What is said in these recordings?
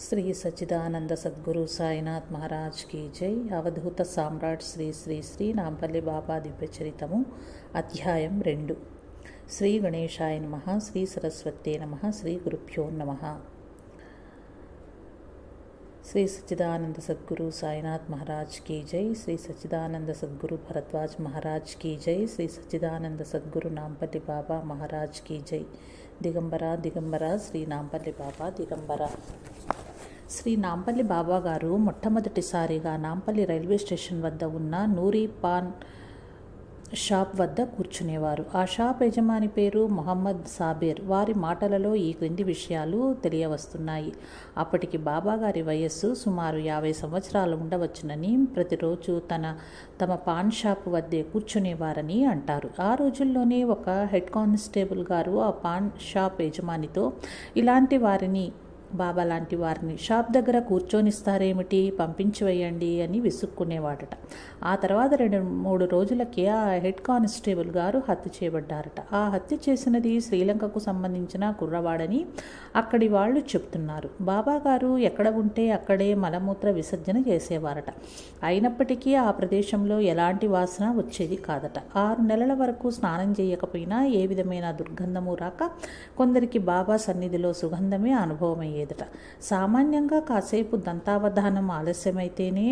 శ్రీ సచ్చిదానంద సద్గురు సాయినాథ్ మహారాజ్ కీ జై అవధూత సామ్రాట్ శ్రీ శ్రీ శ్రీ నాంపల్లి బాబా దివ్యచరితము అధ్యాయం రెండు శ్రీ గణేశాయ నమ శ్రీ సరస్వతే నమ శ్రీ గురుభ్యో నమ శ్రీ సచ్చిదానంద సద్గురు సాయినాథ్ మహారాజ్ కీ జై శ్రీ సచ్చిదానంద సద్గురు భరద్వాజ్ మహారాజ్ కీ జై శ్రీ సచ్చిదానంద సద్గురు నాంపల్లి బాబా మహారాజ్ కీ జై దిగంబర దిగంబర శ్రీ నాంపల్లి బాబా దిగంబర శ్రీ నాంపల్లి బాబా గారు మొట్టమొదటిసారిగా నాంపల్లి రైల్వే స్టేషన్ వద్ద ఉన్న నూరి పాన్ షాప్ వద్ద కూర్చునేవారు ఆ షాప్ యజమాని పేరు మొహమ్మద్ సాబీర్ వారి మాటలలో ఈ క్రింది విషయాలు తెలియవస్తున్నాయి అప్పటికి బాబా గారి వయస్సు సుమారు యాభై సంవత్సరాలు ఉండవచ్చునని ప్రతిరోజు తన తమ పాన్ షాప్ వద్దే కూర్చునేవారని అంటారు ఆ రోజుల్లోనే ఒక హెడ్ కానిస్టేబుల్ గారు ఆ పాన్ షాప్ యజమానితో ఇలాంటి వారిని బాబా లాంటి వారిని షాప్ దగ్గర కూర్చొనిస్తారేమిటి పంపించి వేయండి అని విసుక్కునేవాడట ఆ తర్వాత రెండు మూడు రోజులకి ఆ హెడ్ కానిస్టేబుల్ గారు హత్య చేయబడ్డారట ఆ హత్య చేసినది శ్రీలంకకు సంబంధించిన కుర్రవాడని అక్కడి వాళ్ళు చెప్తున్నారు బాబా గారు ఎక్కడ ఉంటే అక్కడే మలమూత్ర విసర్జన చేసేవారట అయినప్పటికీ ఆ ప్రదేశంలో ఎలాంటి వాసన వచ్చేది కాదట ఆరు నెలల వరకు స్నానం చేయకపోయినా ఏ విధమైన దుర్గంధము రాక కొందరికి బాబా సన్నిధిలో సుగంధమే అనుభవమయ్యేది అయ్యేదట సామాన్యంగా కాసేపు దంతావధానం ఆలస్యమైతేనే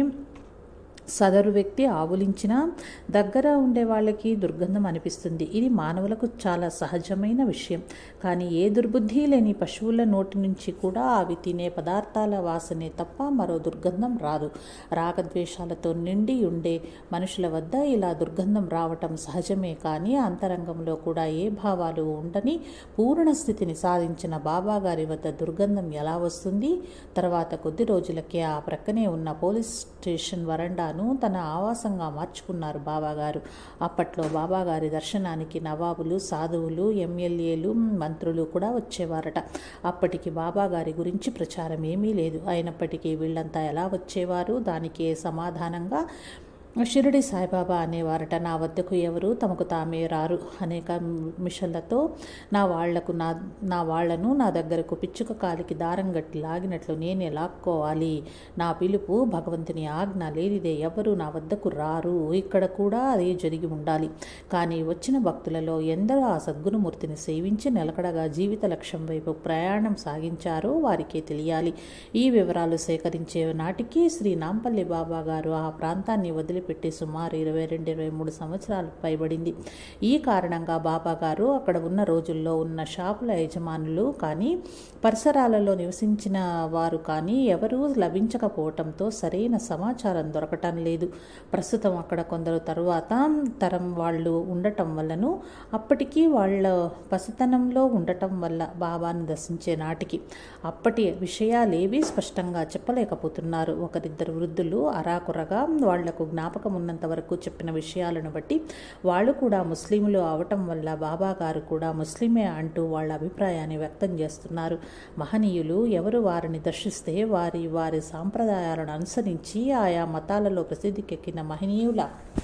సదరు వ్యక్తి ఆవులించినా దగ్గర ఉండే వాళ్ళకి దుర్గంధం అనిపిస్తుంది ఇది మానవులకు చాలా సహజమైన విషయం కానీ ఏ దుర్బుద్ధి లేని పశువుల నోటి నుంచి కూడా అవి తినే పదార్థాల వాసనే తప్ప మరో దుర్గంధం రాదు రాగద్వేషాలతో నిండి ఉండే మనుషుల వద్ద ఇలా దుర్గంధం రావటం సహజమే కానీ అంతరంగంలో కూడా ఏ భావాలు ఉండని పూర్ణ స్థితిని సాధించిన బాబాగారి వద్ద దుర్గంధం ఎలా వస్తుంది తర్వాత కొద్ది రోజులకే ఆ ప్రక్కనే ఉన్న పోలీస్ స్టేషన్ వరండాను తన ఆవాసంగా మార్చుకున్నారు బాబాగారు అప్పట్లో బాబాగారి దర్శనానికి నవాబులు సాధువులు ఎమ్మెల్యేలు మంత్రులు కూడా వచ్చేవారట అప్పటికి బాబాగారి గురించి ప్రచారం ఏమీ లేదు అయినప్పటికీ వీళ్ళంతా ఎలా వచ్చేవారు దానికి సమాధానంగా షిరిడి సాయిబాబా అనేవారట నా వద్దకు ఎవరు తమకు తామే రారు అనేక మిషన్లతో నా వాళ్లకు నా నా వాళ్లను నా దగ్గరకు పిచ్చుక కాలికి దారం గట్టి లాగినట్లు నేనే లాక్కోవాలి నా పిలుపు భగవంతుని ఆజ్ఞ లేనిదే ఎవరు నా వద్దకు రారు ఇక్కడ కూడా అదే జరిగి ఉండాలి కానీ వచ్చిన భక్తులలో ఎందరో ఆ సద్గురుమూర్తిని సేవించి నిలకడగా జీవిత లక్ష్యం వైపు ప్రయాణం సాగించారో వారికే తెలియాలి ఈ వివరాలు సేకరించే నాటికి శ్రీ నాంపల్లి బాబా గారు ఆ ప్రాంతాన్ని వదిలి వదిలిపెట్టి సుమారు ఇరవై రెండు ఇరవై మూడు సంవత్సరాలు పైబడింది ఈ కారణంగా బాబా గారు అక్కడ ఉన్న రోజుల్లో ఉన్న షాపుల యజమానులు కానీ పరిసరాలలో నివసించిన వారు కానీ ఎవరూ లభించకపోవటంతో సరైన సమాచారం దొరకటం లేదు ప్రస్తుతం అక్కడ కొందరు తరువాత తరం వాళ్ళు ఉండటం వల్లను అప్పటికీ వాళ్ళ పసితనంలో ఉండటం వల్ల బాబాను దర్శించే నాటికి అప్పటి విషయాలేవి స్పష్టంగా చెప్పలేకపోతున్నారు ఒకరిద్దరు వృద్ధులు అరాకురగా వాళ్లకు జ్ఞాపకం ఉన్నంత వరకు చెప్పిన విషయాలను బట్టి వాళ్ళు కూడా ముస్లింలు అవటం వల్ల బాబా గారు కూడా ముస్లిమే అంటూ వాళ్ళ అభిప్రాయాన్ని వ్యక్తం చేస్తున్నారు మహనీయులు ఎవరు వారిని దర్శిస్తే వారి వారి సాంప్రదాయాలను అనుసరించి ఆయా మతాలలో ప్రసిద్ధికెక్కిన మహనీయుల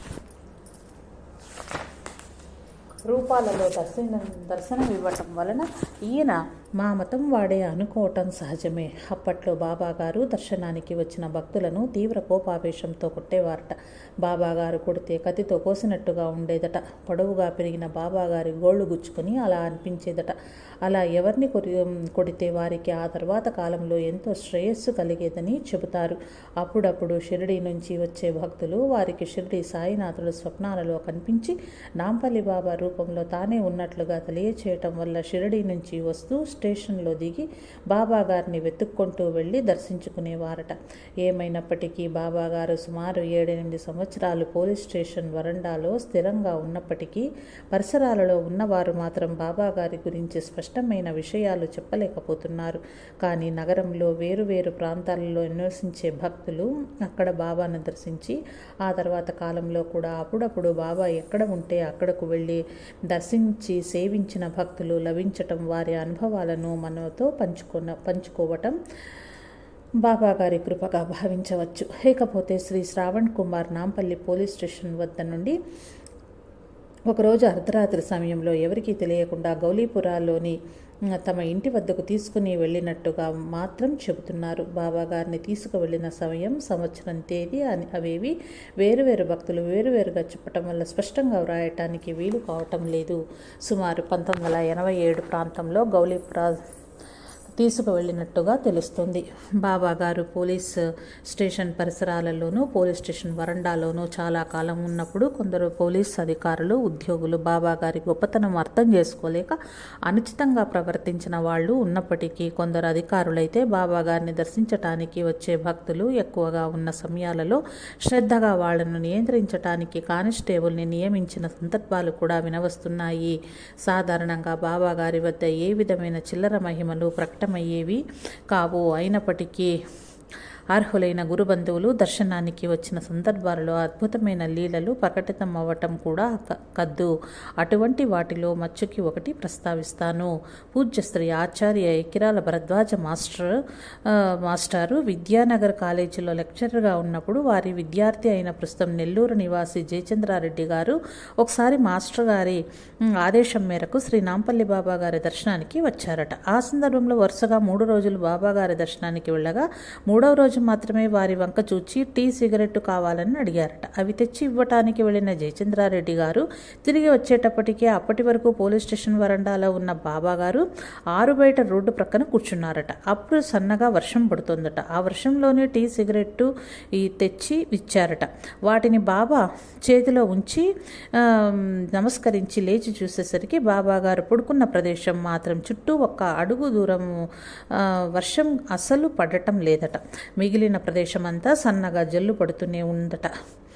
రూపాలలో దర్శన దర్శనం ఇవ్వటం వలన ఈయన మా మతం వాడే అనుకోవటం సహజమే అప్పట్లో బాబా గారు దర్శనానికి వచ్చిన భక్తులను తీవ్ర కోపావేశంతో కొట్టేవారట బాబా గారు కొడితే కత్తితో కోసినట్టుగా ఉండేదట పొడవుగా పెరిగిన బాబా గారి గోళ్లు గుచ్చుకొని అలా అనిపించేదట అలా ఎవరిని కొరి కొడితే వారికి ఆ తర్వాత కాలంలో ఎంతో శ్రేయస్సు కలిగేదని చెబుతారు అప్పుడప్పుడు షిరిడి నుంచి వచ్చే భక్తులు వారికి షిరిడి సాయినాథుడు స్వప్నాలలో కనిపించి నాంపల్లి బాబా రూపంలో తానే ఉన్నట్లుగా తెలియచేయటం వల్ల షిరిడి నుంచి వస్తూ స్టేషన్లో దిగి బాబా గారిని వెతుక్కుంటూ వెళ్ళి దర్శించుకునేవారట ఏమైనప్పటికీ బాబా గారు సుమారు ఏడెనిమిది సంవత్సరాలు పోలీస్ స్టేషన్ వరండాలో స్థిరంగా ఉన్నప్పటికీ పరిసరాలలో ఉన్నవారు మాత్రం బాబా గారి గురించి స్పష్టమైన విషయాలు చెప్పలేకపోతున్నారు కానీ నగరంలో వేరువేరు ప్రాంతాలలో నివసించే భక్తులు అక్కడ బాబాను దర్శించి ఆ తర్వాత కాలంలో కూడా అప్పుడప్పుడు బాబా ఎక్కడ ఉంటే అక్కడకు వెళ్ళి దర్శించి సేవించిన భక్తులు లభించటం వారి అనుభవాలను మనతో పంచుకున్న పంచుకోవటం బాబా గారి కృపగా భావించవచ్చు లేకపోతే శ్రీ శ్రావణ్ కుమార్ నాంపల్లి పోలీస్ స్టేషన్ వద్ద నుండి ఒకరోజు అర్ధరాత్రి సమయంలో ఎవరికీ తెలియకుండా గౌలీపురాలోని తమ ఇంటి వద్దకు తీసుకుని వెళ్ళినట్టుగా మాత్రం చెబుతున్నారు బాబా గారిని తీసుకువెళ్ళిన సమయం సంవత్సరం తేదీ అని అవేవి వేరువేరు భక్తులు వేరువేరుగా చెప్పటం వల్ల స్పష్టంగా వ్రాయటానికి వీలు కావటం లేదు సుమారు పంతొమ్మిది వందల ఎనభై ఏడు ప్రాంతంలో గౌలీపురా తీసుకువెళ్ళినట్టుగా తెలుస్తుంది బాబా గారు పోలీస్ స్టేషన్ పరిసరాలలోనూ పోలీస్ స్టేషన్ వరండాలోనూ చాలా కాలం ఉన్నప్పుడు కొందరు పోలీస్ అధికారులు ఉద్యోగులు బాబా గారి గొప్పతనం అర్థం చేసుకోలేక అనుచితంగా ప్రవర్తించిన వాళ్ళు ఉన్నప్పటికీ కొందరు అధికారులైతే బాబా గారిని దర్శించటానికి వచ్చే భక్తులు ఎక్కువగా ఉన్న సమయాలలో శ్రద్ధగా వాళ్లను నియంత్రించటానికి కానిస్టేబుల్ని నియమించిన సందర్భాలు కూడా వినవస్తున్నాయి సాధారణంగా బాబా గారి వద్ద ఏ విధమైన చిల్లర మహిమలు ప్రకటమయ్యేవి కావు అయినప్పటికీ అర్హులైన గురుబంధువులు దర్శనానికి వచ్చిన సందర్భాలలో అద్భుతమైన లీలలు ప్రకటితం అవ్వటం కూడా క- కద్దు అటువంటి వాటిలో మచ్చుకి ఒకటి ప్రస్తావిస్తాను పూజ్య శ్రీ ఆచార్య ఎకిరాల భరద్వాజ మాస్టర్ ఆ, మాస్టారు విద్యానగర్ కాలేజీలో లెక్చరర్గా ఉన్నప్పుడు వారి విద్యార్థి అయిన ప్రస్తుతం నెల్లూరు నివాసి జయచంద్రారెడ్డి గారు ఒకసారి మాస్టర్ గారి ఉమ్, ఆదేశం మేరకు శ్రీ నాంపల్లి బాబా గారి దర్శనానికి వచ్చారట ఆ సందర్భంలో వరుసగా మూడు రోజులు బాబా గారి దర్శనానికి వెళ్ళగా మూడవ రోజు మాత్రమే వారి వంక చూచి టీ సిగరెట్ కావాలని అడిగారట అవి తెచ్చి ఇవ్వటానికి వెళ్ళిన జయచంద్రారెడ్డి గారు తిరిగి వచ్చేటప్పటికే అప్పటి వరకు పోలీస్ స్టేషన్ వరండాలో ఉన్న బాబా గారు ఆరు బయట రోడ్డు ప్రక్కన కూర్చున్నారట అప్పుడు సన్నగా వర్షం పడుతుందట ఆ వర్షంలోనే టీ సిగరెట్టు ఈ తెచ్చి ఇచ్చారట వాటిని బాబా చేతిలో ఉంచి ఆ, నమస్కరించి లేచి చూసేసరికి బాబా గారు పడుకున్న ప్రదేశం మాత్రం చుట్టూ ఒక్క అడుగు దూరం ఆ, వర్షం అసలు పడటం లేదట మిగిలిన ప్రదేశం అంతా సన్నగా జల్లు పడుతూనే ఉందట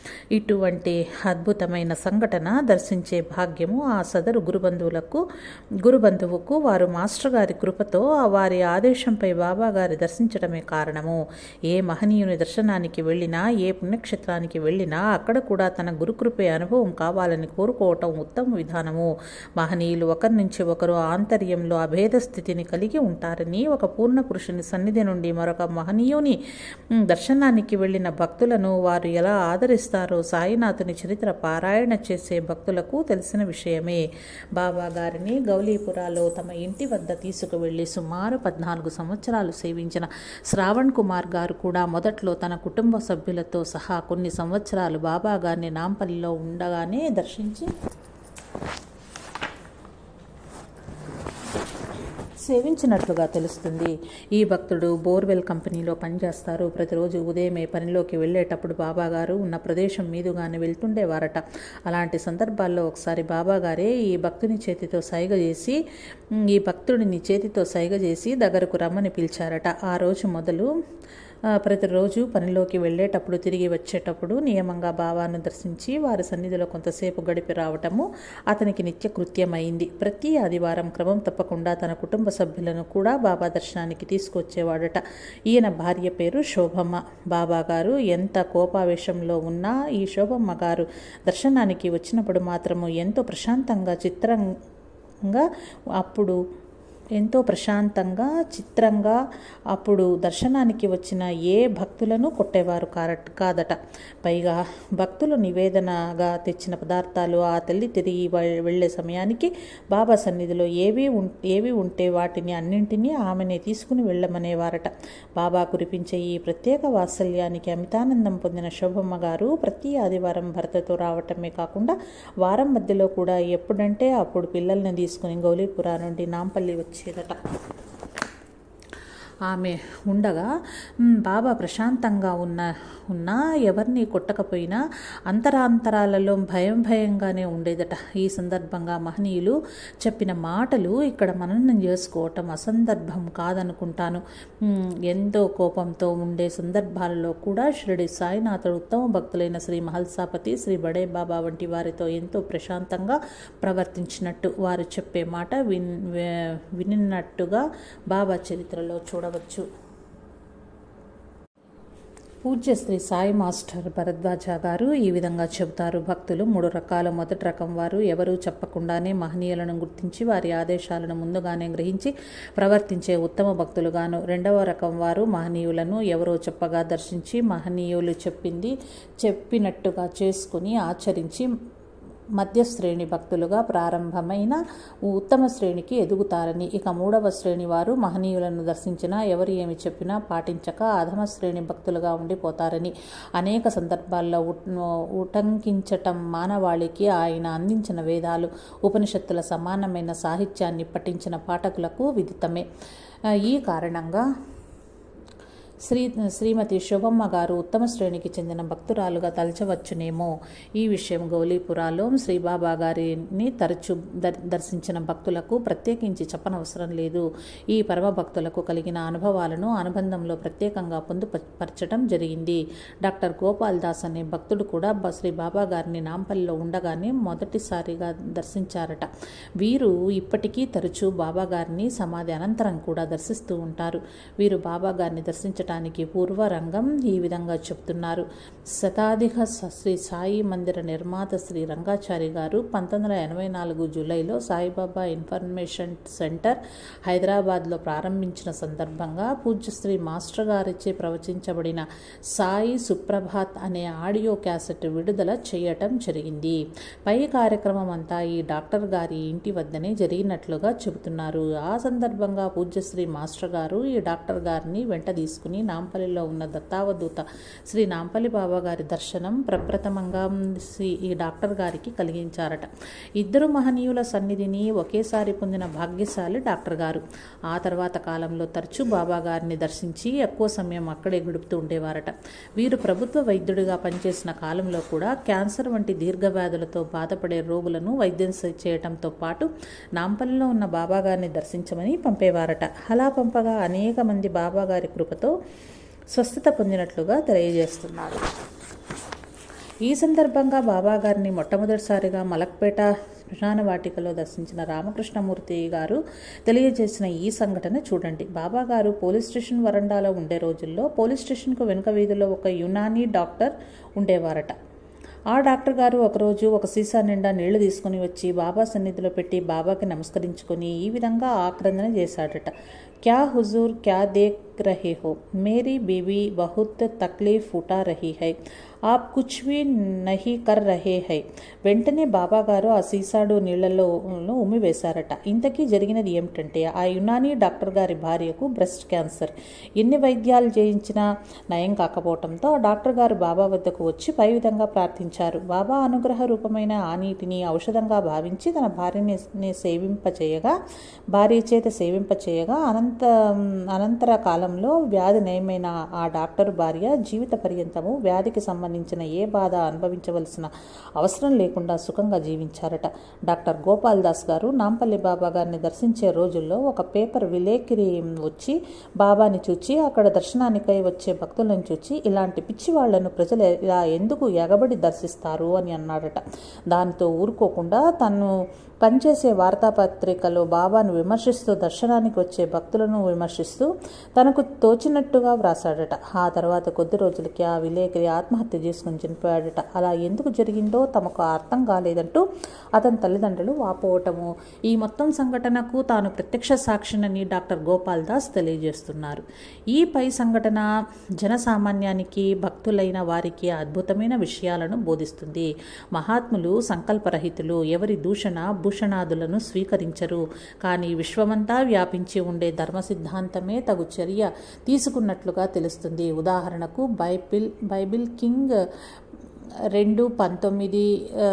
ఇటువంటి అద్భుతమైన సంఘటన దర్శించే భాగ్యము ఆ సదరు గురుబంధువులకు గురుబంధువుకు వారు మాస్టర్ గారి కృపతో వారి ఆదేశంపై బాబా గారి దర్శించడమే కారణము ఏ మహనీయుని దర్శనానికి వెళ్ళినా ఏ పుణ్యక్షేత్రానికి వెళ్ళినా అక్కడ కూడా తన గురుకృపే అనుభవం కావాలని కోరుకోవటం ఉత్తమ విధానము మహనీయులు ఒకరి నుంచి ఒకరు ఆంతర్యంలో అభేద స్థితిని కలిగి ఉంటారని ఒక పూర్ణ పురుషుని సన్నిధి నుండి మరొక మహనీయుని ఉమ్, దర్శనానికి వెళ్ళిన భక్తులను వారు ఎలా ఆదరిస్తారో సాయినాథుని చరిత్ర పారాయణ చేసే భక్తులకు తెలిసిన విషయమే బాబా గారిని గౌలీపురాలో తమ ఇంటి వద్ద తీసుకువెళ్లి సుమారు పద్నాలుగు సంవత్సరాలు సేవించిన శ్రావణ్ కుమార్ గారు కూడా మొదట్లో తన కుటుంబ సభ్యులతో సహా కొన్ని సంవత్సరాలు బాబా గారిని నాంపల్లిలో ఉండగానే దర్శించి సేవించినట్లుగా తెలుస్తుంది ఈ భక్తుడు బోర్వెల్ కంపెనీలో పనిచేస్తారు ప్రతిరోజు ఉదయమే పనిలోకి వెళ్ళేటప్పుడు బాబాగారు ఉన్న ప్రదేశం మీదుగానే వెళ్తుండేవారట అలాంటి సందర్భాల్లో ఒకసారి బాబాగారే ఈ భక్తుని చేతితో సైగ చేసి "ఉమ్, ఈ భక్తుడిని చేతితో సైగ చేసి దగ్గరకు రమ్మని పిలిచారట ఆ రోజు మొదలు ఆ, ప్రతిరోజు పనిలోకి వెళ్ళేటప్పుడు తిరిగి వచ్చేటప్పుడు నియమంగా బాబాను దర్శించి వారి సన్నిధిలో కొంతసేపు గడిపి రావటము అతనికి నిత్య కృత్యమైంది ప్రతి ఆదివారం క్రమం తప్పకుండా తన కుటుంబ సభ్యులను కూడా బాబా దర్శనానికి తీసుకొచ్చేవాడట ఈయన భార్య పేరు శోభమ్మ బాబా గారు ఎంత కోపావేశంలో ఉన్నా ఈ శోభమ్మ గారు దర్శనానికి వచ్చినప్పుడు మాత్రము ఎంతో ప్రశాంతంగా చిత్రంగా అప్పుడు ఎంతో ప్రశాంతంగా చిత్రంగా అప్పుడు దర్శనానికి వచ్చిన ఏ భక్తులను కొట్టేవారు కారట్ కాదట పైగా భక్తులు నివేదనగా తెచ్చిన పదార్థాలు ఆ తల్లి తిరిగి వె- వెళ్ళే సమయానికి బాబా సన్నిధిలో ఏవి ఉం ఏవి ఉంటే వాటిని అన్నింటినీ ఆమెనే తీసుకుని వెళ్ళమనేవారట బాబా కురిపించే ఈ ప్రత్యేక వాత్సల్యానికి అమితానందం పొందిన శోభమ్మ గారు ప్రతి ఆదివారం భర్తతో రావటమే కాకుండా వారం మధ్యలో కూడా ఎప్పుడంటే అప్పుడు పిల్లల్ని తీసుకుని గౌలీపురా నుండి నాంపల్లి వచ్చేదట ఆమె ఉండగా "మ్, బాబా ప్రశాంతంగా ఉన్న ఉన్నా ఎవరిని కొట్టకపోయినా అంతరాంతరాలలో భయం భయంగానే ఉండేదట ఈ సందర్భంగా మహనీయులు చెప్పిన మాటలు ఇక్కడ మననం చేసుకోవటం అసందర్భం కాదనుకుంటాను మ్, ఎంతో కోపంతో ఉండే సందర్భాలలో కూడా షిరిడి సాయినాథుడు ఉత్తమ భక్తులైన శ్రీ మహల్సాపతి శ్రీ బడే బాబా వంటి వారితో ఎంతో ప్రశాంతంగా ప్రవర్తించినట్టు వారు చెప్పే మాట విన్ వే- వినినట్టుగా బాబా చరిత్రలో చూడవచ్చు పూజ్య శ్రీ సాయి మాస్టర్ భరద్వాజ గారు ఈ విధంగా చెబుతారు భక్తులు మూడు రకాల మొదటి రకం వారు ఎవరూ చెప్పకుండానే మహనీయులను గుర్తించి వారి ఆదేశాలను ముందుగానే గ్రహించి ప్రవర్తించే ఉత్తమ భక్తులుగాను రెండవ రకం వారు మహనీయులను ఎవరో చెప్పగా దర్శించి మహనీయులు చెప్పింది చెప్పినట్టుగా చేసుకుని ఆచరించి మధ్య శ్రేణి భక్తులుగా ప్రారంభమైన ఉత్తమ శ్రేణికి ఎదుగుతారని ఇక మూడవ శ్రేణి వారు మహనీయులను దర్శించినా ఎవరు ఏమి చెప్పినా పాటించక అధమ శ్రేణి భక్తులుగా ఉండిపోతారని అనేక సందర్భాల్లో ఉటంకించటం మానవాళికి ఆయన అందించిన వేదాలు ఉపనిషత్తుల సమానమైన సాహిత్యాన్ని పఠించిన పాఠకులకు విదితమే ఈ కారణంగా శ్రీ శ్రీమతి శోభమ్మ గారు ఉత్తమ శ్రేణికి చెందిన భక్తురాలుగా తలచవచ్చునేమో ఈ విషయం గౌలీపురాలో శ్రీబాబా గారిని తరచు దర్శించిన భక్తులకు ప్రత్యేకించి చెప్పనవసరం లేదు ఈ పరమ భక్తులకు కలిగిన అనుభవాలను అనుబంధంలో ప్రత్యేకంగా పొందుపరచడం జరిగింది డాక్టర్ గోపాల్ దాస్ అనే భక్తుడు కూడా శ్రీ బాబా గారిని నాంపల్లిలో ఉండగానే మొదటిసారిగా దర్శించారట వీరు ఇప్పటికీ తరచూ బాబా గారిని సమాధి అనంతరం కూడా దర్శిస్తూ ఉంటారు వీరు బాబా గారిని దర్శించడం చేయటానికి పూర్వరంగం ఈ విధంగా చెప్తున్నారు శతాధిక శ్రీ సాయి మందిర నిర్మాత శ్రీ రంగాచారి గారు పంతొమ్మిది వందల ఎనభై నాలుగు జూలైలో సాయిబాబా ఇన్ఫర్మేషన్ సెంటర్ హైదరాబాద్లో ప్రారంభించిన సందర్భంగా పూజ్య శ్రీ మాస్టర్ గారిచే ప్రవచించబడిన సాయి సుప్రభాత్ అనే ఆడియో క్యాసెట్ విడుదల చేయటం జరిగింది పై కార్యక్రమం అంతా ఈ డాక్టర్ గారి ఇంటి వద్దనే జరిగినట్లుగా చెబుతున్నారు ఆ సందర్భంగా పూజ్యశ్రీ మాస్టర్ గారు ఈ డాక్టర్ గారిని వెంట తీసుకుని నాంపల్లిలో ఉన్న దత్తావధూత శ్రీ నాంపల్లి బాబా గారి దర్శనం ప్రప్రథమంగా శ్రీ ఈ డాక్టర్ గారికి కలిగించారట ఇద్దరు మహనీయుల సన్నిధిని ఒకేసారి పొందిన భాగ్యశాలి డాక్టర్ గారు ఆ తర్వాత కాలంలో తరచూ బాబా గారిని దర్శించి ఎక్కువ సమయం అక్కడే గడుపుతూ ఉండేవారట వీరు ప్రభుత్వ వైద్యుడిగా పనిచేసిన కాలంలో కూడా క్యాన్సర్ వంటి దీర్ఘవ్యాధులతో బాధపడే రోగులను వైద్యం చేయటంతో పాటు నాంపల్లిలో ఉన్న బాబా గారిని దర్శించమని పంపేవారట అలా పంపగా అనేక మంది బాబా గారి కృపతో స్వస్థత పొందినట్లుగా తెలియజేస్తున్నారు ఈ సందర్భంగా బాబా గారిని మొట్టమొదటిసారిగా మలక్పేట శ్మశాన వాటికలో దర్శించిన రామకృష్ణమూర్తి గారు తెలియజేసిన ఈ సంఘటన చూడండి బాబా గారు పోలీస్ స్టేషన్ వరండాలో ఉండే రోజుల్లో పోలీస్ స్టేషన్కు వెనుక వీధిలో ఒక యునానీ డాక్టర్ ఉండేవారట ఆ డాక్టర్ గారు ఒకరోజు ఒక సీసా నిండా నీళ్లు తీసుకుని వచ్చి బాబా సన్నిధిలో పెట్టి బాబాకి నమస్కరించుకొని ఈ విధంగా ఆక్రందన చేశాడట క్యా హుజూర్ క్యా దేక్ రహే హో మేరీ బేబీ బహుత్ తక్లీఫ్ ఉఠా రహీ హై ఆప్ కుచ్ భీ నహీ కర్ రహే హై వెంటనే బాబా గారు ఆ సీసాడు నీళ్లలో ఉమ్మి వేశారట ఇంతకీ జరిగినది ఏమిటంటే ఆ యునానీ డాక్టర్ గారి భార్యకు బ్రెస్ట్ క్యాన్సర్ ఎన్ని వైద్యాలు చేయించినా నయం కాకపోవడంతో ఆ డాక్టర్ గారు బాబా వద్దకు వచ్చి పై విధంగా ప్రార్థించారు బాబా అనుగ్రహ రూపమైన ఆ నీటిని ఔషధంగా భావించి తన భార్యని సేవింపచేయగా భార్య చేత సేవింపచేయగా అనంత అనంతర కాలంలో వ్యాధి నయమైన ఆ డాక్టర్ భార్య జీవిత పర్యంతము వ్యాధికి సంబంధించిన ఏ బాధ అనుభవించవలసిన అవసరం లేకుండా సుఖంగా జీవించారట డాక్టర్ గోపాల్ దాస్ గారు నాంపల్లి బాబా గారిని దర్శించే రోజుల్లో ఒక పేపర్ విలేకిరి వచ్చి బాబాని చూచి అక్కడ దర్శనానికై వచ్చే భక్తులను చూచి ఇలాంటి పిచ్చి వాళ్లను ప్రజలు ఇలా ఎందుకు ఎగబడి దర్శిస్తారు అని అన్నాడట దానితో ఊరుకోకుండా తను పనిచేసే వార్తాపత్రికలో బాబాను విమర్శిస్తూ దర్శనానికి వచ్చే భక్తులను విమర్శిస్తూ తనకు తోచినట్టుగా వ్రాసాడట ఆ తర్వాత కొద్ది రోజులకి ఆ విలేకరి ఆత్మహత్య చేసుకుని చనిపోయాడట అలా ఎందుకు జరిగిందో తమకు అర్థం కాలేదంటూ అతని తల్లిదండ్రులు వాపోవటము ఈ మొత్తం సంఘటనకు తాను ప్రత్యక్ష సాక్షినని డాక్టర్ గోపాల్ దాస్ తెలియజేస్తున్నారు ఈ పై సంఘటన జనసామాన్యానికి భక్తులైన వారికి అద్భుతమైన విషయాలను బోధిస్తుంది మహాత్ములు సంకల్పరహితులు ఎవరి దూషణ భూషణాదులను స్వీకరించరు కానీ విశ్వమంతా వ్యాపించి ఉండే ధర్మ సిద్ధాంతమే తగు చర్య తీసుకున్నట్లుగా తెలుస్తుంది ఉదాహరణకు బైబిల్ బైబిల్ కింగ్ రెండు పంతొమ్మిది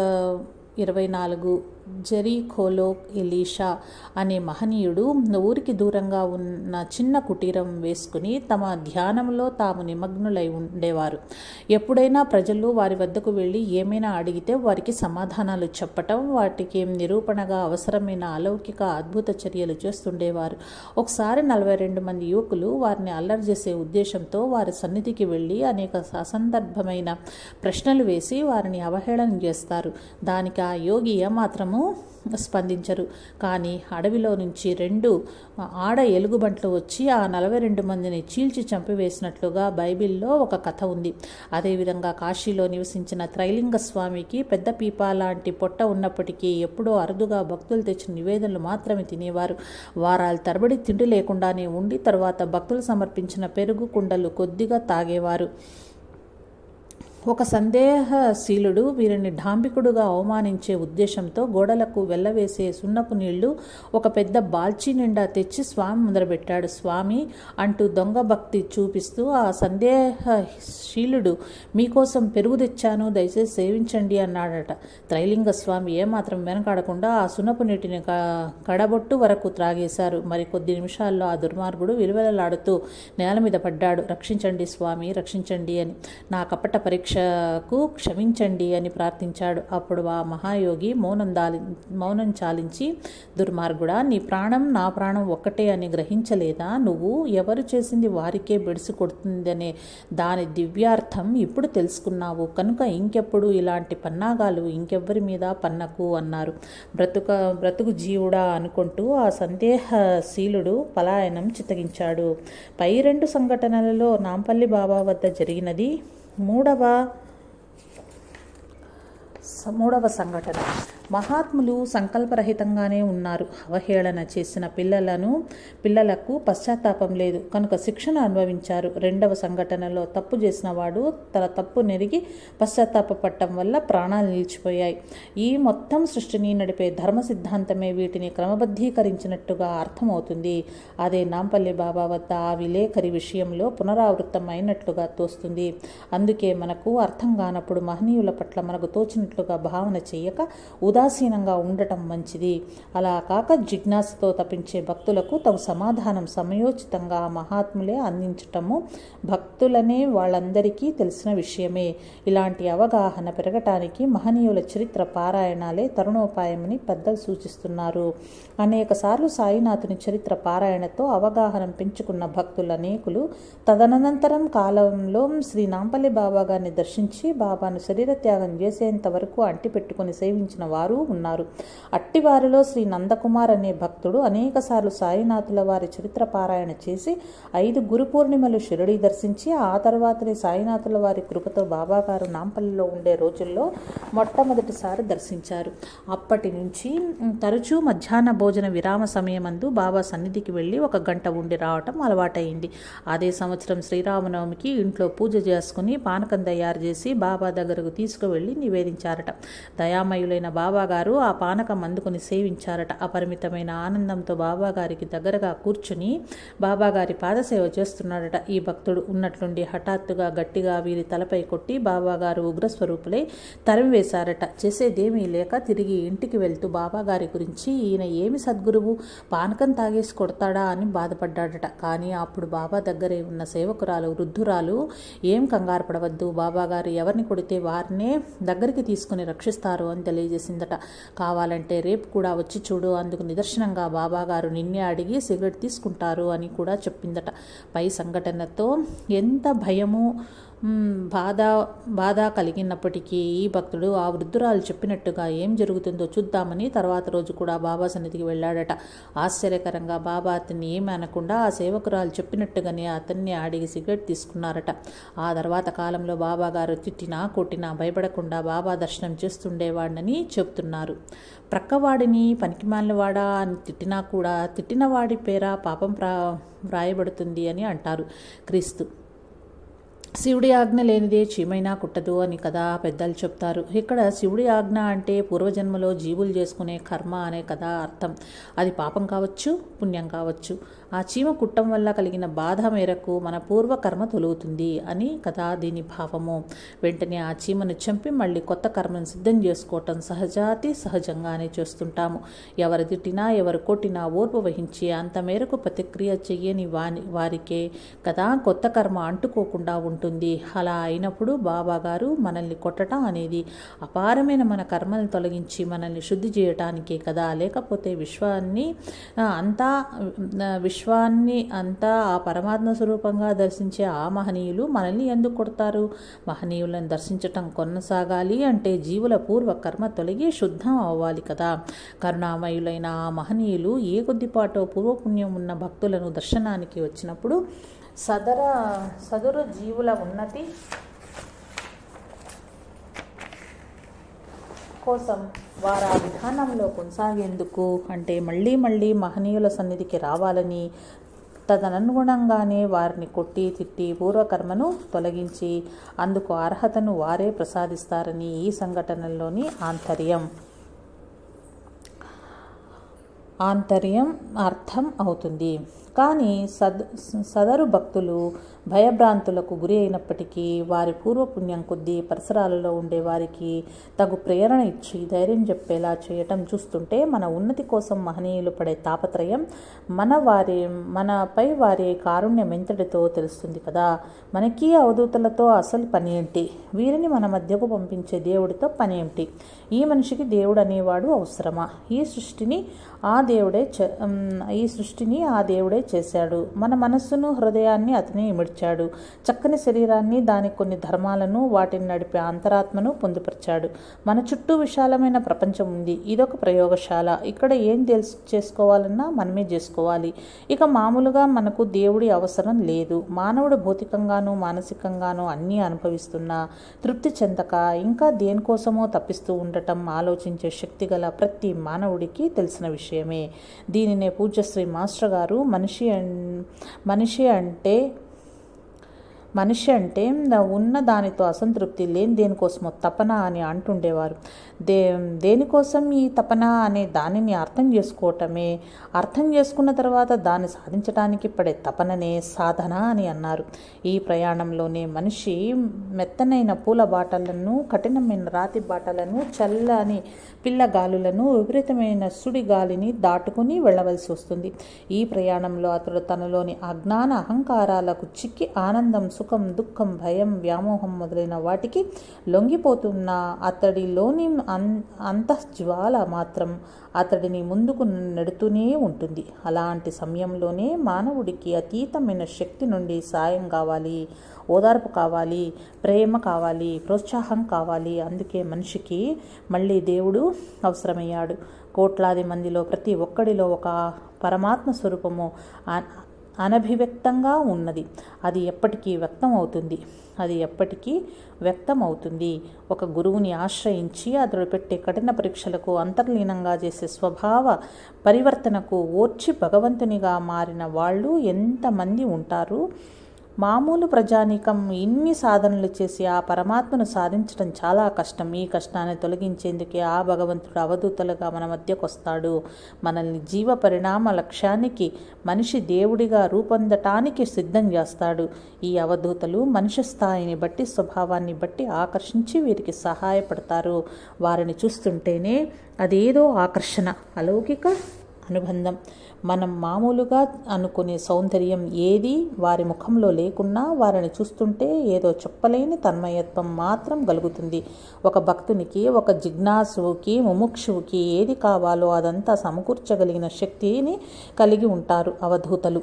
ఇరవై నాలుగు జెరీఖోలో ఎలీషా అనే మహనీయుడు ఊరికి దూరంగా ఉన్న చిన్న కుటీరం వేసుకుని తమ ధ్యానంలో తాము నిమగ్నులై ఉండేవారు ఎప్పుడైనా ప్రజలు వారి వద్దకు వెళ్ళి ఏమైనా అడిగితే వారికి సమాధానాలు చెప్పటం వాటికి నిరూపణగా అవసరమైన అలౌకిక అద్భుత చర్యలు చేస్తుండేవారు ఒకసారి నలభై రెండు మంది యువకులు వారిని అల్లరి చేసే ఉద్దేశంతో వారి సన్నిధికి వెళ్ళి అనేక అసందర్భమైన ప్రశ్నలు వేసి వారిని అవహేళన చేస్తారు దానికి ఆ యోగి ఏమాత్రము స్పందించరు కానీ అడవిలో నుంచి రెండు ఆడ ఎలుగుబంట్లు వచ్చి ఆ నలభై రెండు మందిని చీల్చి చంపివేసినట్లుగా బైబిల్లో ఒక కథ ఉంది అదేవిధంగా కాశీలో నివసించిన త్రైలింగ స్వామికి పెద్ద పీపా లాంటి పొట్ట ఉన్నప్పటికీ ఎప్పుడో అరుదుగా భక్తులు తెచ్చిన నివేదనలు మాత్రమే తినేవారు వారాల తరబడి తిండి లేకుండానే ఉండి తర్వాత భక్తులు సమర్పించిన పెరుగు కుండలు కొద్దిగా తాగేవారు ఒక సందేహశీలుడు వీరిని డాంబికుడుగా అవమానించే ఉద్దేశంతో గోడలకు వెళ్ళవేసే సున్నపు నీళ్లు ఒక పెద్ద బాల్చీ నిండా తెచ్చి స్వామి ముందరబెట్టాడు స్వామి అంటూ దొంగ భక్తి చూపిస్తూ ఆ సందేహశీలుడు మీకోసం పెరుగు తెచ్చాను దయచేసి సేవించండి అన్నాడట త్రైలింగ స్వామి ఏమాత్రం వెనకాడకుండా ఆ సున్నపు నీటిని క- కడబొట్టు వరకు త్రాగేశారు మరి కొద్ది నిమిషాల్లో ఆ దుర్మార్గుడు విలువెలలాడుతూ నేల మీద పడ్డాడు రక్షించండి స్వామి రక్షించండి అని నా కపట పరీక్షకు క్షమించండి అని ప్రార్థించాడు అప్పుడు ఆ మహాయోగి మౌనం దాలి మౌనం చాలించి దుర్మార్గుడా నీ ప్రాణం నా ప్రాణం ఒక్కటే అని గ్రహించలేదా నువ్వు ఎవరు చేసింది వారికే బెడిసి కొడుతుందనే దాని దివ్యార్థం ఇప్పుడు తెలుసుకున్నావు కనుక ఇంకెప్పుడు ఇలాంటి పన్నాగాలు ఇంకెవ్వరి మీద పన్నకు అన్నారు బ్రతుక బ్రతుకు జీవుడా అనుకుంటూ ఆ సందేహశీలుడు పలాయనం చిత్తగించాడు పై రెండు సంఘటనలలో నాంపల్లి బాబా వద్ద జరిగినది మూడవ స- మూడవ సంఘటన మహాత్ములు సంకల్పరహితంగానే ఉన్నారు అవహేళన చేసిన పిల్లలను పిల్లలకు పశ్చాత్తాపం లేదు కనుక శిక్షణ అనుభవించారు రెండవ సంఘటనలో తప్పు చేసిన వాడు తన తప్పు నెరిగి పశ్చాత్తాపపడటం వల్ల ప్రాణాలు నిలిచిపోయాయి ఈ మొత్తం సృష్టిని నడిపే ధర్మ సిద్ధాంతమే వీటిని క్రమబద్ధీకరించినట్టుగా అర్థమవుతుంది అదే నాంపల్లి బాబా వద్ద ఆ విలేఖరి విషయంలో పునరావృతం అయినట్లుగా తోస్తుంది అందుకే మనకు అర్థం కానప్పుడు మహనీయుల పట్ల మనకు తోచినట్లుగా భావన చేయక ఉదాసీనంగా ఉండటం మంచిది అలా కాక జిజ్ఞాసతో తప్పించే భక్తులకు తగు సమాధానం సమయోచితంగా ఆ మహాత్ములే అందించటము భక్తులనే వాళ్ళందరికీ తెలిసిన విషయమే ఇలాంటి అవగాహన పెరగటానికి మహనీయుల చరిత్ర పారాయణాలే తరుణోపాయమని పెద్దలు సూచిస్తున్నారు అనేక సార్లు సాయినాథుని చరిత్ర పారాయణతో అవగాహన పెంచుకున్న భక్తులు అనేకులు తదనంతరం కాలంలో శ్రీ నాంపల్లి బాబా గారిని దర్శించి బాబాను శరీర త్యాగం చేసేంత వరకు అంటిపెట్టుకుని సేవించిన వారు ఉన్నారు అట్టి వారిలో శ్రీ నందకుమార్ అనే భక్తుడు అనేకసార్లు సాయినాథుల వారి చరిత్ర పారాయణ చేసి ఐదు గురు పూర్ణిమలు షిరడి దర్శించి ఆ తర్వాతనే సాయినాథుల వారి కృపతో బాబాగారు నాంపల్లిలో ఉండే రోజుల్లో మొట్టమొదటిసారి దర్శించారు అప్పటి నుంచి ఉమ్, తరచూ మధ్యాహ్న భోజన విరామ సమయమందు బాబా సన్నిధికి వెళ్ళి ఒక గంట ఉండి రావటం అలవాటైంది అదే సంవత్సరం శ్రీరామనవమికి ఇంట్లో పూజ చేసుకుని పానకం తయారు చేసి బాబా దగ్గరకు తీసుకువెళ్ళి నివేదించారట దయామయులైన బాబా గారు ఆ పానకం అందుకుని సేవించారట అపరిమితమైన ఆనందంతో బాబా గారికి దగ్గరగా కూర్చుని బాబా గారి పాదసేవ చేస్తున్నాడట ఈ భక్తుడు ఉన్నట్లుండి హఠాత్తుగా గట్టిగా వీరి తలపై కొట్టి బాబా గారు ఉగ్రస్వరూపులై తరిమివేశారట చేసేదేమీ లేక తిరిగి ఇంటికి వెళ్తూ బాబా గారి గురించి ఈయన ఏమి సద్గురువు పానకం తాగేసి కొడతాడా అని బాధపడ్డాడట కానీ అప్పుడు బాబా దగ్గరే ఉన్న సేవకురాలు వృద్ధురాలు ఏం కంగారు పడవద్దు బాబా గారు ఎవరిని కొడితే వారినే దగ్గరికి తీసుకుని రక్షిస్తారు అని తెలియజేసిందట కావాలంటే రేపు కూడా వచ్చి చూడు అందుకు నిదర్శనంగా బాబా గారు నిన్నే అడిగి సిగరెట్ తీసుకుంటారు అని కూడా చెప్పిందట పై సంఘటనతో ఎంత భయము మ్, బాధ బాధ కలిగినప్పటికీ ఈ భక్తుడు ఆ వృద్ధురాలు చెప్పినట్టుగా ఏం జరుగుతుందో చూద్దామని తర్వాత రోజు కూడా బాబా సన్నిధికి వెళ్ళాడట ఆశ్చర్యకరంగా బాబా అతన్ని ఏమీ అనకుండా ఆ సేవకురాలు చెప్పినట్టుగానే అతన్ని అడిగి సిగరెట్ తీసుకున్నారట ఆ తర్వాత కాలంలో బాబా గారు తిట్టినా కొట్టినా భయపడకుండా బాబా దర్శనం చేస్తుండేవాడినని చెబుతున్నారు ప్రక్కవాడిని పనికిమాలినవాడా అని తిట్టినా కూడా తిట్టినవాడి పేర పాపం ప్రా వ్రాయబడుతుంది అని అంటారు క్రీస్తు శివుడి ఆజ్ఞ లేనిదే చీమైనా కుట్టదు అని కదా పెద్దలు చెప్తారు ఇక్కడ శివుడి ఆజ్ఞ అంటే పూర్వజన్మలో జీవులు చేసుకునే కర్మ అనే కదా అర్థం అది పాపం కావచ్చు పుణ్యం కావచ్చు ఆ చీమ కుట్టం వల్ల కలిగిన బాధ మేరకు మన పూర్వ కర్మ తొలుగుతుంది అని కదా దీని భావము వెంటనే ఆ చీమను చంపి మళ్ళీ కొత్త కర్మను సిద్ధం చేసుకోవటం సహజాతి సహజంగానే చేస్తుంటాము ఎవరు తిట్టినా ఎవరు కొట్టినా ఓర్పు వహించి అంత మేరకు ప్రతిక్రియ చెయ్యని వాని వారికే కదా కొత్త కర్మ అంటుకోకుండా ఉంటుంది అలా అయినప్పుడు బాబా గారు మనల్ని కొట్టడం అనేది అపారమైన మన కర్మలను తొలగించి మనల్ని శుద్ధి చేయటానికే కదా లేకపోతే విశ్వాన్ని ఆ, అంతా ఆ, విశ్వాన్ని అంతా ఆ పరమాత్మ స్వరూపంగా దర్శించే ఆ మహనీయులు మనల్ని ఎందుకు కొడతారు మహనీయులను దర్శించటం కొనసాగాలి అంటే జీవుల పూర్వ కర్మ తొలగి శుద్ధం అవ్వాలి కదా కరుణామయులైన ఆ మహనీయులు ఏ కొద్దిపాటో పూర్వపుణ్యం ఉన్న భక్తులను దర్శనానికి వచ్చినప్పుడు సదర సదరు జీవుల ఉన్నతి కోసం వారు ఆ విధానంలో కొనసాగేందుకు అంటే మళ్ళీ మళ్ళీ మహనీయుల సన్నిధికి రావాలని తదనుగుణంగానే వారిని కొట్టి తిట్టి పూర్వకర్మను తొలగించి అందుకు అర్హతను వారే ప్రసాదిస్తారని ఈ సంఘటనలోని ఆంతర్యం ఆంతర్యం అర్థం అవుతుంది కానీ సద్ సదరు భక్తులు భయభ్రాంతులకు గురి అయినప్పటికీ వారి పూర్వపుణ్యం కొద్దీ పరిసరాలలో ఉండే వారికి తగు ప్రేరణ ఇచ్చి ధైర్యం చెప్పేలా చేయటం చూస్తుంటే మన ఉన్నతి కోసం మహనీయులు పడే తాపత్రయం మన వారి మనపై వారి కారుణ్యం ఎంతటితో తెలుస్తుంది కదా మనకి అవధూతలతో అసలు పని ఏంటి వీరిని మన మధ్యకు పంపించే దేవుడితో పని ఏంటి ఈ మనిషికి దేవుడు అనేవాడు అవసరమా ఈ సృష్టిని ఆ దేవుడే ఈ సృష్టిని ఆ దేవుడే చేశాడు మన మనస్సును హృదయాన్ని అతనే ఇమిడ్చాడు చక్కని శరీరాన్ని దాని కొన్ని ధర్మాలను వాటిని నడిపే అంతరాత్మను పొందుపరిచాడు మన చుట్టూ విశాలమైన ప్రపంచం ఉంది ఇదొక ప్రయోగశాల ఇక్కడ ఏం తెలుసు చేసుకోవాలన్నా మనమే చేసుకోవాలి ఇక మామూలుగా మనకు దేవుడి అవసరం లేదు మానవుడు భౌతికంగాను మానసికంగాను అన్నీ అనుభవిస్తున్నా తృప్తి చెందక ఇంకా దేనికోసమో తప్పిస్తూ ఉండటం ఆలోచించే శక్తి గల ప్రతి మానవుడికి తెలిసిన విషయమే దీనినే పూజ్యశ్రీ మాస్టర్ గారు మనిషి మనిషి అంటే మనిషి అంటే ఉన్న దానితో అసంతృప్తి లేని దేనికోసమో తపన అని అంటుండేవారు దే దేనికోసం ఈ తపన అనే దానిని అర్థం చేసుకోవటమే అర్థం చేసుకున్న తర్వాత దాన్ని సాధించడానికి పడే తపననే సాధన అని అన్నారు ఈ ప్రయాణంలోనే మనిషి మెత్తనైన పూల బాటలను కఠినమైన రాతి బాటలను చల్లని పిల్లగాలులను విపరీతమైన సుడి గాలిని దాటుకుని వెళ్ళవలసి వస్తుంది ఈ ప్రయాణంలో అతడు తనలోని అజ్ఞాన అహంకారాలకు చిక్కి ఆనందం సుఖం దుఃఖం భయం వ్యామోహం మొదలైన వాటికి లొంగిపోతున్న అతడిలోని అన్ అంతఃజ్వాల మాత్రం అతడిని ముందుకు నెడుతూనే ఉంటుంది అలాంటి సమయంలోనే మానవుడికి అతీతమైన శక్తి నుండి సాయం కావాలి ఓదార్పు కావాలి ప్రేమ కావాలి ప్రోత్సాహం కావాలి అందుకే మనిషికి మళ్ళీ దేవుడు అవసరమయ్యాడు కోట్లాది మందిలో ప్రతి ఒక్కడిలో ఒక పరమాత్మ స్వరూపము అనభివ్యక్తంగా ఉన్నది అది ఎప్పటికీ వ్యక్తం అవుతుంది అది ఎప్పటికీ వ్యక్తం అవుతుంది ఒక గురువుని ఆశ్రయించి అతడు పెట్టే కఠిన పరీక్షలకు అంతర్లీనంగా చేసే స్వభావ పరివర్తనకు ఓర్చి భగవంతునిగా మారిన వాళ్ళు ఎంతమంది ఉంటారు మామూలు ప్రజానీకం ఇన్ని సాధనలు చేసి ఆ పరమాత్మను సాధించడం చాలా కష్టం ఈ కష్టాన్ని తొలగించేందుకే ఆ భగవంతుడు అవధూతలుగా మన మధ్యకు వస్తాడు మనల్ని జీవ పరిణామ లక్ష్యానికి మనిషి దేవుడిగా రూపొందటానికి సిద్ధం చేస్తాడు ఈ అవధూతలు మనిషి స్థాయిని బట్టి స్వభావాన్ని బట్టి ఆకర్షించి వీరికి సహాయపడతారు వారిని చూస్తుంటేనే అదేదో ఆకర్షణ అలౌకిక అనుబంధం మనం మామూలుగా అనుకునే సౌందర్యం ఏది వారి ముఖంలో లేకున్నా వారిని చూస్తుంటే ఏదో చెప్పలేని తన్మయత్వం మాత్రం కలుగుతుంది ఒక భక్తునికి ఒక జిజ్ఞాసుకి ముముక్షువుకి ఏది కావాలో అదంతా సమకూర్చగలిగిన శక్తిని కలిగి ఉంటారు అవధూతలు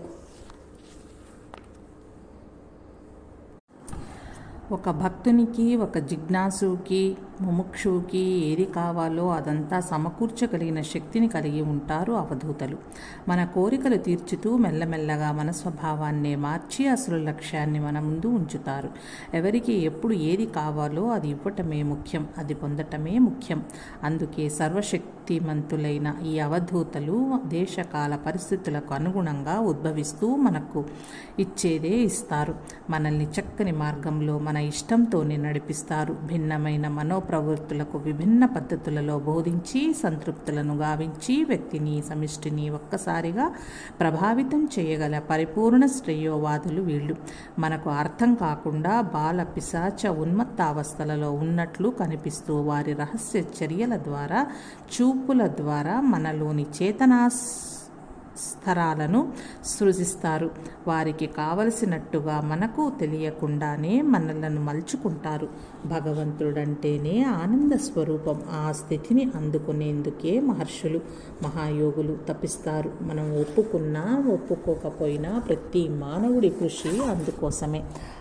ఒక భక్తునికి ఒక జిజ్ఞాసుకి ముముక్షుకి ఏది కావాలో అదంతా సమకూర్చగలిగిన శక్తిని కలిగి ఉంటారు అవధూతలు మన కోరికలు తీర్చుతూ మెల్లమెల్లగా మన స్వభావాన్నే మార్చి అసలు లక్ష్యాన్ని మన ముందు ఉంచుతారు ఎవరికి ఎప్పుడు ఏది కావాలో అది ఇవ్వటమే ముఖ్యం అది పొందటమే ముఖ్యం అందుకే సర్వశక్తిమంతులైన ఈ అవధూతలు దేశకాల పరిస్థితులకు అనుగుణంగా ఉద్భవిస్తూ మనకు ఇచ్చేదే ఇస్తారు మనల్ని చక్కని మార్గంలో మన ఇష్టంతోనే నడిపిస్తారు భిన్నమైన మనో ప్రవృత్తులకు విభిన్న పద్ధతులలో బోధించి సంతృప్తులను గావించి వ్యక్తిని సమిష్టిని ఒక్కసారిగా ప్రభావితం చేయగల పరిపూర్ణ శ్రేయోవాదులు వీళ్ళు మనకు అర్థం కాకుండా బాల పిశాచ ఉన్మత్తావస్థలలో ఉన్నట్లు కనిపిస్తూ వారి రహస్య చర్యల ద్వారా చూపుల ద్వారా మనలోని చేతనా స్థరాలను సృజిస్తారు వారికి కావలసినట్టుగా మనకు తెలియకుండానే మనలను మలుచుకుంటారు భగవంతుడంటేనే ఆనంద స్వరూపం ఆ స్థితిని అందుకునేందుకే మహర్షులు మహాయోగులు తప్పిస్తారు మనం ఒప్పుకున్నా ఒప్పుకోకపోయినా ప్రతి మానవుడి కృషి అందుకోసమే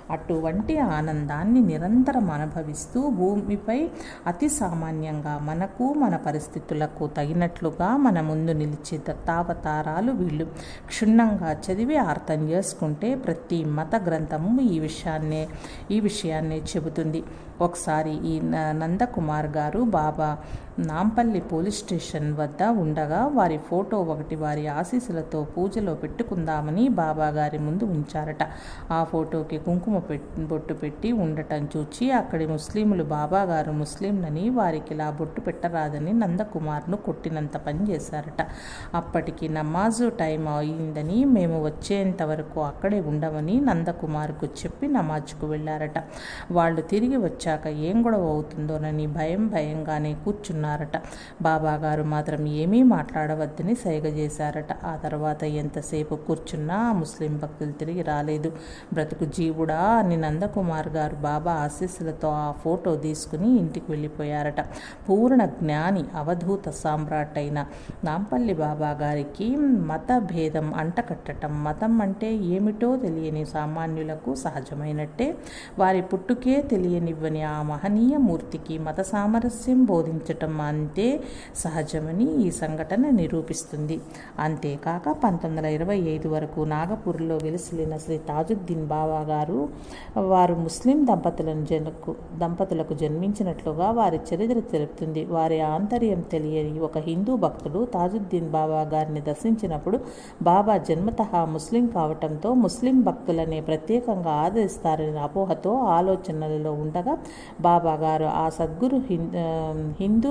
అటువంటి ఆనందాన్ని నిరంతరం అనుభవిస్తూ భూమిపై అతి సామాన్యంగా మనకు మన పరిస్థితులకు తగినట్లుగా మన ముందు నిలిచే దత్తావతారాలు వీళ్ళు క్షుణ్ణంగా చదివి అర్థం చేసుకుంటే ప్రతి మత గ్రంథము ఈ విషయాన్నే ఈ విషయాన్నే చెబుతుంది ఒకసారి ఈ న- నందకుమార్ గారు బాబా నాంపల్లి పోలీస్ స్టేషన్ వద్ద ఉండగా వారి ఫోటో ఒకటి వారి ఆశీస్సులతో పూజలో పెట్టుకుందామని బాబా గారి ముందు ఉంచారట ఆ ఫోటోకి కుంకుమ పెట్ బొట్టు పెట్టి ఉండటం చూచి అక్కడి ముస్లింలు బాబా గారు ముస్లింలని వారికి ఇలా బొట్టు పెట్టరాదని నందకుమార్ను కొట్టినంత పని చేశారట అప్పటికి నమాజు టైం అయిందని మేము వచ్చేంత వరకు అక్కడే ఉండమని నందకుమార్కు చెప్పి నమాజ్కు వెళ్ళారట వాళ్ళు తిరిగి వచ్చాక ఏం గొడవ అవుతుందోనని భయం భయంగానే కూర్చున్నారట బాబా గారు మాత్రం ఏమీ మాట్లాడవద్దని సైగ చేశారట ఆ తర్వాత ఎంతసేపు కూర్చున్నా ఆ ముస్లిం భక్తులు తిరిగి రాలేదు బ్రతుకు జీవుడా అని నందకుమార్ గారు బాబా ఆశీస్సులతో ఆ ఫోటో తీసుకుని ఇంటికి వెళ్ళిపోయారట పూర్ణ జ్ఞాని అవధూత సామ్రాట్ అయిన నాంపల్లి బాబా గారికి మత భేదం అంటకట్టడం మతం అంటే ఏమిటో తెలియని సామాన్యులకు సహజమైనట్టే వారి పుట్టుకే తెలియనివ్వని ఆ మహనీయ మూర్తికి మత సామరస్యం బోధించటం అంతే సహజమని ఈ సంఘటన నిరూపిస్తుంది అంతేకాక పంతొమ్మిది వందల ఇరవై ఐదు వరకు నాగపూర్లో వెలిసిలిన శ్రీ తాజుద్దీన్ బాబా గారు వారు ముస్లిం దంపతులను జనకు దంపతులకు జన్మించినట్లుగా వారి చరిత్ర తెలుపుతుంది వారి ఆంతర్యం తెలియని ఒక హిందూ భక్తుడు తాజుద్దీన్ బాబా గారిని దర్శించినప్పుడు బాబా జన్మతః ముస్లిం కావటంతో ముస్లిం భక్తులనే ప్రత్యేకంగా ఆదరిస్తారనే అపోహతో ఆలోచనలలో ఉండగా బాబా గారు ఆ సద్గురు హిం- ఆ, హిందూ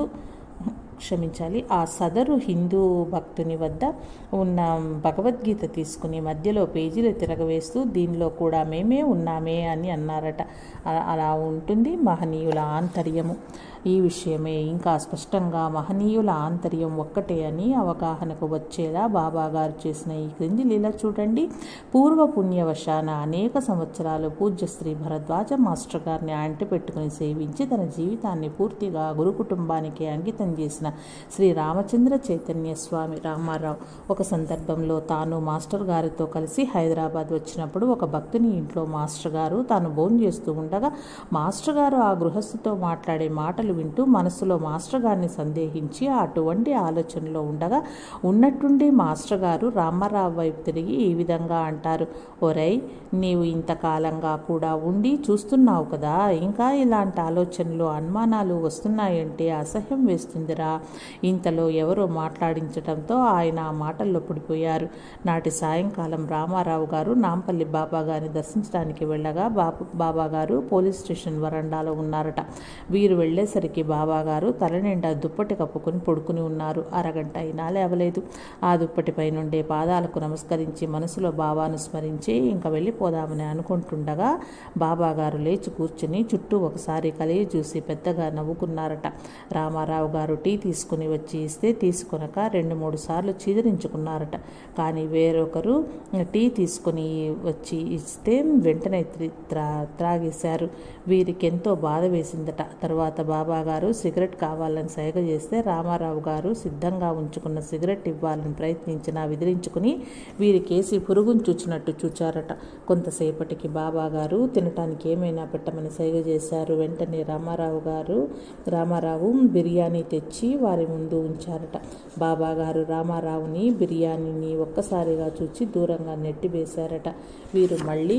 క్షమించాలి ఆ సదరు హిందూ భక్తుని వద్ద ఉన్న భగవద్గీత తీసుకుని మధ్యలో పేజీలు తిరగవేస్తూ దీనిలో కూడా మేమే ఉన్నామే అని అన్నారట అ- అలా ఉంటుంది మహనీయుల ఆంతర్యము ఈ విషయమే ఇంకా స్పష్టంగా మహనీయుల ఆంతర్యం ఒక్కటే అని అవగాహనకు వచ్చేలా బాబా గారు చేసిన ఈ క్రింది లీల చూడండి పూర్వ పుణ్యవశాన అనేక సంవత్సరాలు పూజ్య శ్రీ భరద్వాజ మాస్టర్ గారిని అంటి పెట్టుకుని సేవించి తన జీవితాన్ని పూర్తిగా గురు కుటుంబానికి అంకితం చేసిన శ్రీ రామచంద్ర చైతన్య స్వామి రామారావు ఒక సందర్భంలో తాను మాస్టర్ గారితో కలిసి హైదరాబాద్ వచ్చినప్పుడు ఒక భక్తుని ఇంట్లో మాస్టర్ గారు తాను భోజనం చేస్తూ ఉండగా మాస్టర్ గారు ఆ గృహస్థుతో మాట్లాడే మాటలు వింటూ మనసులో మాస్టర్ గారిని సందేహించి అటువంటి ఆలోచనలో ఉండగా ఉన్నట్టుండి మాస్టర్ గారు రామారావు వైపు తిరిగి ఈ విధంగా అంటారు ఒరై నీవు ఇంతకాలంగా కూడా ఉండి చూస్తున్నావు కదా ఇంకా ఇలాంటి ఆలోచనలు అనుమానాలు వస్తున్నాయంటే అసహ్యం వేస్తుందిరా ఇంతలో ఎవరో మాట్లాడించడంతో ఆయన ఆ మాటల్లో పడిపోయారు నాటి సాయంకాలం రామారావు గారు నాంపల్లి బాబా గారిని దర్శించడానికి వెళ్ళగా బాబు బాబా గారు పోలీస్ స్టేషన్ వరండాలో ఉన్నారట వీరు వెళ్ళేసరికి బాబా గారు తల నిండా దుప్పటి కప్పుకొని పడుకుని ఉన్నారు అరగంట అయినా లేవలేదు ఆ దుప్పటిపై నుండే పాదాలకు నమస్కరించి మనసులో బాబాను స్మరించి ఇంకా వెళ్ళిపోదామని అనుకుంటుండగా బాబా గారు లేచి కూర్చుని చుట్టూ ఒకసారి కలిగి చూసి పెద్దగా నవ్వుకున్నారట రామారావు గారు టీ తీసుకుని వచ్చి ఇస్తే తీసుకొనక రెండు మూడు సార్లు చీదరించుకున్నారట కానీ వేరొకరు టీ తీసుకుని వచ్చి ఇస్తే వెంటనే త్రి- త్రా త్రాగేశారు వీరికి ఎంతో బాధ వేసిందట తర్వాత బాబా గారు సిగరెట్ కావాలని సైగ చేస్తే రామారావు గారు సిద్ధంగా ఉంచుకున్న సిగరెట్ ఇవ్వాలని ప్రయత్నించినా విదిలించుకుని వీరికేసి పురుగును చూచినట్టు చూచారట కొంతసేపటికి బాబా గారు తినటానికి ఏమైనా పెట్టమని సైగ చేశారు వెంటనే రామారావు గారు రామారావు బిర్యానీ తెచ్చి వారి ముందు ఉంచారట బాబా గారు రామారావుని బిర్యానీని ఒక్కసారిగా చూచి దూరంగా నెట్టివేశారట వీరు మళ్ళీ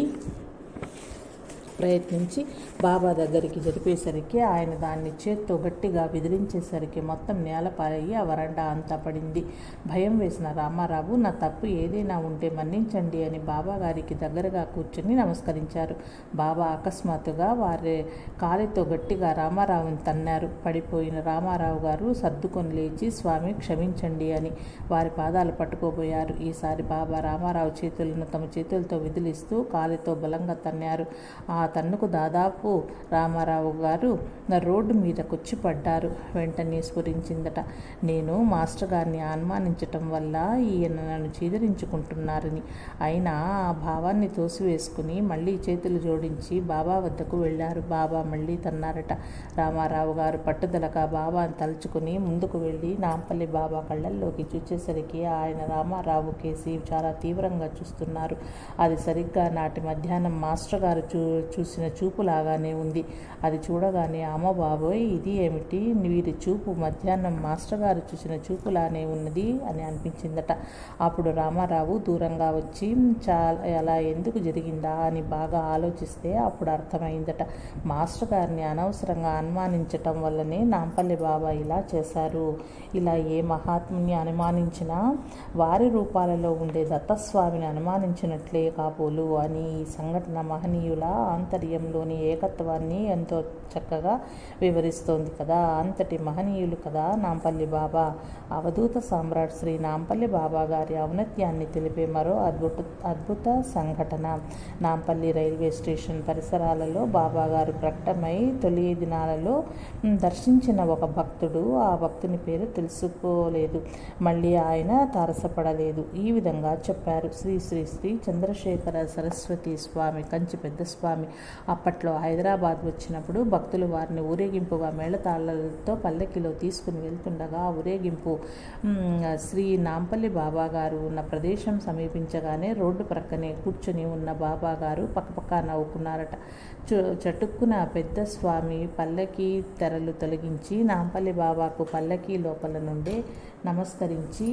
ప్రయత్నించి బాబా దగ్గరికి జరిపేసరికి ఆయన దాన్ని చేత్తో గట్టిగా విదిలించేసరికి మొత్తం నేలపాలయ్యి ఆ వరండా అంతా పడింది భయం వేసిన రామారావు నా తప్పు ఏదైనా ఉంటే మన్నించండి అని బాబా గారికి దగ్గరగా కూర్చుని నమస్కరించారు బాబా అకస్మాత్తుగా వారి కాలితో గట్టిగా రామారావుని తన్నారు పడిపోయిన రామారావు గారు సర్దుకొని లేచి స్వామి క్షమించండి అని వారి పాదాలు పట్టుకోబోయారు ఈసారి బాబా రామారావు చేతులను తమ చేతులతో విదిలిస్తూ కాలితో బలంగా తన్నారు ఆ తన్నుకు దాదాపు రామారావు గారు నా రోడ్డు మీదకొచ్చి పడ్డారు వెంటనే స్ఫురించిందట నేను మాస్టర్ గారిని అనుమానించటం వల్ల ఈయన నన్ను చీదరించుకుంటున్నారని అయినా ఆ భావాన్ని తోసివేసుకుని మళ్ళీ చేతులు జోడించి బాబా వద్దకు వెళ్ళారు బాబా మళ్ళీ తన్నారట రామారావు గారు పట్టుదలగా బాబాను తలుచుకుని ముందుకు వెళ్ళి నాంపల్లి బాబా కళ్ళల్లోకి చూచేసరికి ఆయన రామారావు కేసి చాలా తీవ్రంగా చూస్తున్నారు అది సరిగ్గా నాటి మధ్యాహ్నం మాస్టర్ గారు చూ చూసిన చూపులాగానే ఉంది అది చూడగానే అమ్మ బాబోయ్ ఇది ఏమిటి వీరి చూపు మధ్యాహ్నం మాస్టర్ గారు చూసిన చూపులానే ఉన్నది అని అనిపించిందట అప్పుడు రామారావు దూరంగా వచ్చి చాలా అలా ఎందుకు జరిగిందా అని బాగా ఆలోచిస్తే అప్పుడు అర్థమైందట మాస్టర్ గారిని అనవసరంగా అనుమానించటం వల్లనే నాంపల్లి బాబా ఇలా చేశారు ఇలా ఏ మహాత్ముని అనుమానించినా వారి రూపాలలో ఉండే దత్తస్వామిని అనుమానించినట్లే కాబోలు అని ఈ సంఘటన మహనీయుల ఆంతర్యంలోని ఏకత్వాన్ని ఎంతో చక్కగా వివరిస్తోంది కదా అంతటి మహనీయులు కదా నాంపల్లి బాబా అవధూత సామ్రాట్ శ్రీ నాంపల్లి బాబా గారి ఔన్నత్యాన్ని తెలిపే మరో అద్భుత అద్భుత సంఘటన నాంపల్లి రైల్వే స్టేషన్ పరిసరాలలో బాబా గారు ప్రకటమై తొలి దినాలలో దర్శించిన ఒక భక్తుడు ఆ భక్తుని పేరు తెలుసుకోలేదు మళ్ళీ ఆయన తారసపడలేదు ఈ విధంగా చెప్పారు శ్రీ శ్రీ శ్రీ చంద్రశేఖర సరస్వతి స్వామి కంచి పెద్ద స్వామి అప్పట్లో హైదరాబాద్ వచ్చినప్పుడు భక్తులు వారిని ఊరేగింపుగా మేళతాళాలతో పల్లెకిలో తీసుకుని వెళ్తుండగా ఆ ఊరేగింపు శ్రీ నాంపల్లి బాబా గారు ఉన్న ప్రదేశం సమీపించగానే రోడ్డు ప్రక్కనే కూర్చొని ఉన్న బాబా గారు పక్కపక్క నవ్వుకున్నారట చటుక్కున పెద్ద స్వామి పల్లకి తెరలు తొలగించి నాంపల్లి బాబాకు పల్లకి లోపల నుండే నమస్కరించి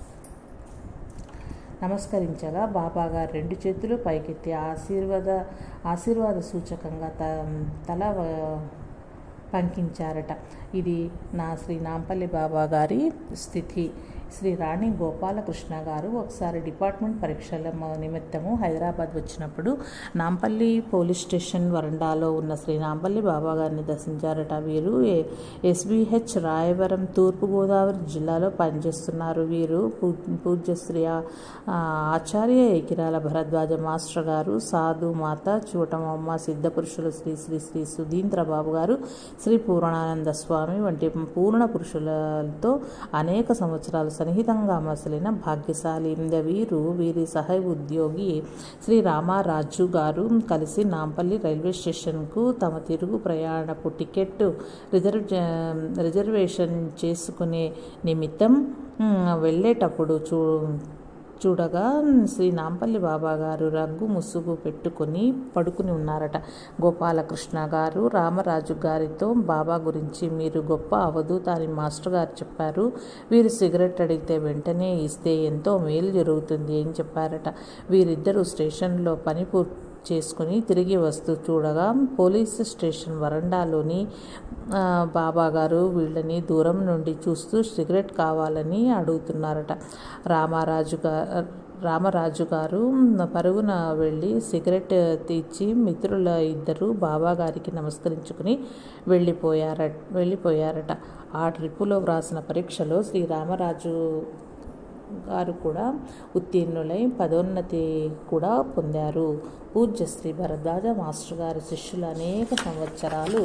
నమస్కరించగా బాబాగారు రెండు చేతులు పైకెత్తి ఆశీర్వాద ఆశీర్వాద సూచకంగా త తల పంకించారట ఇది నా శ్రీ నాంపల్లి బాబా గారి స్థితి శ్రీ రాణి గోపాలకృష్ణ గారు ఒకసారి డిపార్ట్మెంట్ పరీక్షల నిమిత్తము హైదరాబాద్ వచ్చినప్పుడు నాంపల్లి పోలీస్ స్టేషన్ వరండాలో ఉన్న శ్రీ నాంపల్లి బాబా గారిని దర్శించారట వీరు ఎస్బిహెచ్ రాయవరం తూర్పుగోదావరి జిల్లాలో పనిచేస్తున్నారు వీరు పూజ్య శ్రీ ఆచార్య ఏకిరాల భరద్వాజ మాస్టర్ గారు సాధు మాత చూటమమ్మ సిద్ధపురుషులు శ్రీ శ్రీ శ్రీ సుధీంద్ర బాబు గారు శ్రీ పూర్ణానంద స్వామి వంటి పూర్ణ పురుషులతో అనేక సంవత్సరాలు సన్నిహితంగా మసలిన భాగ్యశాలి వీరు వీరి సహ ఉద్యోగి శ్రీ రామారాజు గారు కలిసి నాంపల్లి రైల్వే స్టేషన్కు తమ తిరుగు ప్రయాణపు టికెట్ రిజర్వ్ రిజర్వేషన్ చేసుకునే నిమిత్తం వెళ్ళేటప్పుడు చూ చూడగా శ్రీ నాంపల్లి బాబా గారు రగ్గు ముసుగు పెట్టుకుని పడుకుని ఉన్నారట గోపాలకృష్ణ గారు రామరాజు గారితో బాబా గురించి మీరు గొప్ప అవధూత అని మాస్టర్ గారు చెప్పారు వీరు సిగరెట్ అడిగితే వెంటనే ఇస్తే ఎంతో మేలు జరుగుతుంది అని చెప్పారట వీరిద్దరూ స్టేషన్లో పని పూర్తి చేసుకుని తిరిగి వస్తూ చూడగా పోలీస్ స్టేషన్ వరండాలోని బాబా గారు వీళ్ళని దూరం నుండి చూస్తూ సిగరెట్ కావాలని అడుగుతున్నారట రామారాజు గారు రామరాజు గారు పరుగున వెళ్ళి సిగరెట్ తీర్చి మిత్రుల ఇద్దరు బాబా గారికి నమస్కరించుకుని వెళ్ళిపోయార వెళ్ళిపోయారట ఆ ట్రిప్పులో వ్రాసిన పరీక్షలో శ్రీ రామరాజు గారు కూడా ఉత్తీర్ణులై పదోన్నతి కూడా పొందారు పూజ్య శ్రీ భరద్వాజ మాస్టర్ గారి శిష్యులు అనేక సంవత్సరాలు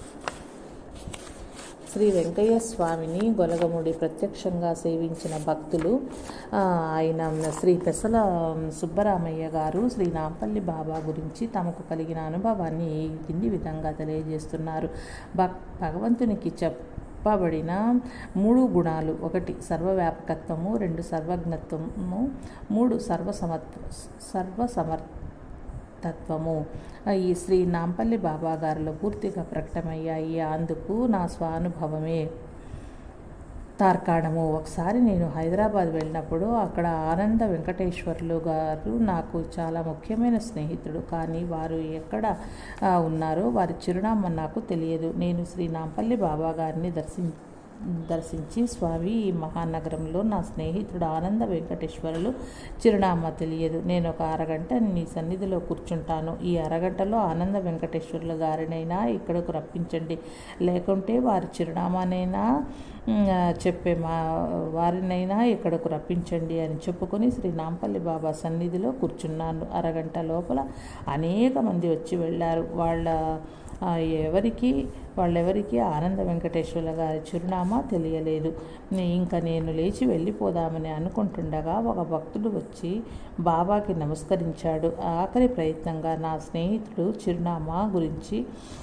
శ్రీ వెంకయ్య స్వామిని గొలగముడి ప్రత్యక్షంగా సేవించిన భక్తులు ఆయన శ్రీ పెసల సుబ్బరామయ్య గారు శ్రీ నాంపల్లి బాబా గురించి తమకు కలిగిన అనుభవాన్ని ఈ కింది విధంగా తెలియజేస్తున్నారు భక్ భగవంతునికి చెప్ చెప్పబడిన మూడు గుణాలు ఒకటి సర్వవ్యాపకత్వము రెండు సర్వజ్ఞత్వము మూడు సర్వసమత్వ సర్వసమర్థత్వము ఈ శ్రీ నాంపల్లి బాబా గారిలో పూర్తిగా ప్రకటమయ్యాయి అందుకు నా స్వానుభవమే తార్కాణము ఒకసారి నేను హైదరాబాద్ వెళ్ళినప్పుడు అక్కడ ఆనంద వెంకటేశ్వర్లు గారు నాకు చాలా ముఖ్యమైన స్నేహితుడు కానీ వారు ఎక్కడ ఉన్నారో వారి చిరునామా నాకు తెలియదు నేను శ్రీ నాంపల్లి బాబా గారిని దర్శించి దర్శించి స్వామి ఈ మహానగరంలో నా స్నేహితుడు ఆనంద వెంకటేశ్వరులు చిరునామా తెలియదు నేను ఒక అరగంట నీ సన్నిధిలో కూర్చుంటాను ఈ అరగంటలో ఆనంద వెంకటేశ్వరుల గారినైనా ఇక్కడకు రప్పించండి లేకుంటే వారి చిరునామానైనా మ్, చెప్పే మా వారినైనా ఇక్కడకు రప్పించండి అని చెప్పుకొని శ్రీ నాంపల్లి బాబా సన్నిధిలో కూర్చున్నాను అరగంట లోపల అనేక మంది వచ్చి వెళ్ళారు వాళ్ళ ఆ, ఎవరికి వాళ్ళెవరికి ఆనంద వెంకటేశ్వర్ల గారి చిరునామా తెలియలేదు ఇంకా నేను లేచి వెళ్ళిపోదామని అనుకుంటుండగా ఒక భక్తుడు వచ్చి బాబాకి నమస్కరించాడు ఆఖరి ప్రయత్నంగా నా స్నేహితుడు చిరునామా గురించి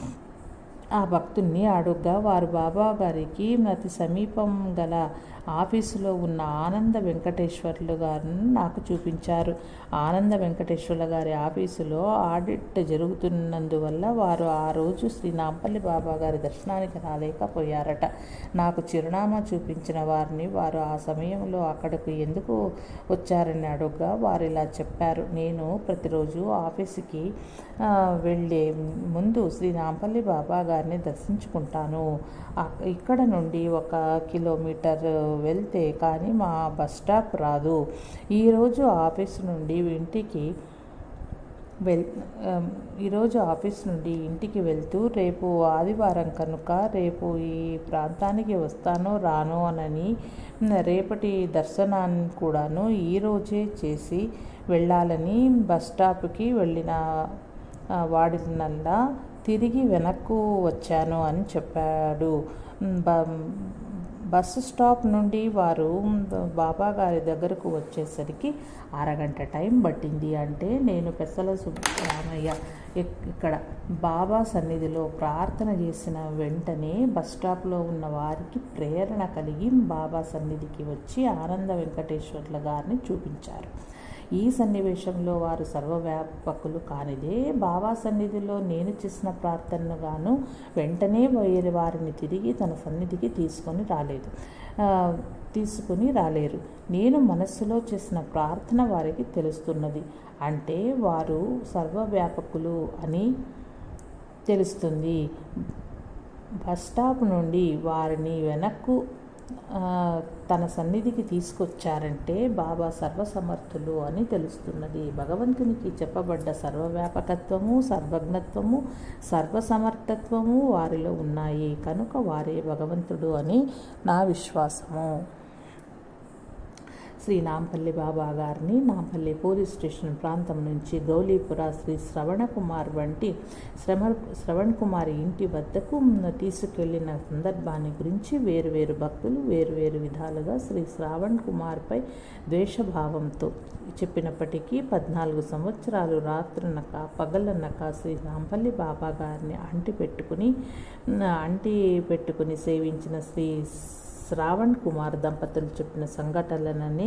ఆ భక్తుణ్ణి అడుగ్గా వారు బాబా గారికి అతి సమీపం గల ఆఫీసులో ఉన్న ఆనంద వెంకటేశ్వర్లు గారిని నాకు చూపించారు ఆనంద వెంకటేశ్వర్ల గారి ఆఫీసులో ఆడిట్ జరుగుతున్నందువల్ల వారు ఆ రోజు శ్రీ నాంపల్లి బాబా గారి దర్శనానికి రాలేకపోయారట నాకు చిరునామా చూపించిన వారిని వారు ఆ సమయంలో అక్కడకు ఎందుకు వచ్చారని అడుగ్గా వారు ఇలా చెప్పారు నేను ప్రతిరోజు ఆఫీసుకి ఆ, వెళ్ళే ముందు శ్రీ నాంపల్లి బాబా గారిని దర్శించుకుంటాను అక్- ఇక్కడ నుండి ఒక కిలోమీటర్ వెళ్తే కానీ మా బస్ స్టాప్ రాదు ఈరోజు ఆఫీస్ నుండి ఇంటికి వెల్ ఆమ్, ఈరోజు ఆఫీస్ నుండి ఇంటికి వెళ్తూ రేపు ఆదివారం కనుక రేపు ఈ ప్రాంతానికి వస్తానో రానో అనని మ్, రేపటి దర్శనాన్ని కూడాను ఈరోజే చేసి వెళ్ళాలని బస్ స్టాప్కి వెళ్ళిన ఆ, వాడినల్లా తిరిగి వెనక్కు వచ్చాను అని చెప్పాడు మ్, బ- బస్సు స్టాప్ నుండి వారు బాబా గారి దగ్గరకు వచ్చేసరికి అరగంట టైం పట్టింది అంటే నేను పెసల సుబ్బరామయ్య ఇక్- ఇక్కడ బాబా సన్నిధిలో ప్రార్థన చేసిన వెంటనే బస్ స్టాప్లో ఉన్న వారికి ప్రేరణ కలిగి బాబా సన్నిధికి వచ్చి ఆనంద వెంకటేశ్వర్ల గారిని చూపించారు ఈ సన్నివేశంలో వారు సర్వవ్యాపకులు కానిదే బాబా సన్నిధిలో నేను చేసిన ప్రార్థనను గాను వెంటనే వేరే వారిని తిరిగి తన సన్నిధికి తీసుకొని రాలేదు ఆ, తీసుకుని రాలేరు నేను మనస్సులో చేసిన ప్రార్థన వారికి తెలుస్తున్నది అంటే వారు సర్వవ్యాపకులు అని తెలుస్తుంది బస్ స్టాప్ నుండి వారిని వెనక్కు ఆ, తన సన్నిధికి తీసుకొచ్చారంటే బాబా సర్వసమర్థులు అని తెలుస్తున్నది భగవంతునికి చెప్పబడ్డ సర్వవ్యాపకత్వము సర్వజ్ఞత్వము సర్వసమర్థత్వము వారిలో ఉన్నాయి కనుక వారే భగవంతుడు అని నా విశ్వాసము శ్రీ నాంపల్లి బాబా గారిని నాంపల్లి పోలీస్ స్టేషన్ ప్రాంతం నుంచి గౌలీపుర శ్రీ శ్రవణ కుమార్ వంటి శ్రమ శ్రవణ్ కుమార్ ఇంటి వద్దకు తీసుకెళ్లిన సందర్భాన్ని గురించి వేరువేరు భక్తులు వేరువేరు విధాలుగా శ్రీ శ్రావణ్ కుమార్పై ద్వేషభావంతో చెప్పినప్పటికీ పద్నాలుగు సంవత్సరాలు రాత్రనక పగలనక శ్రీ నాంపల్లి బాబా గారిని అంటి పెట్టుకుని అంటి పెట్టుకుని సేవించిన శ్రీ శ్రావణ్ కుమార్ దంపతులు చెప్పిన సంఘటనలనే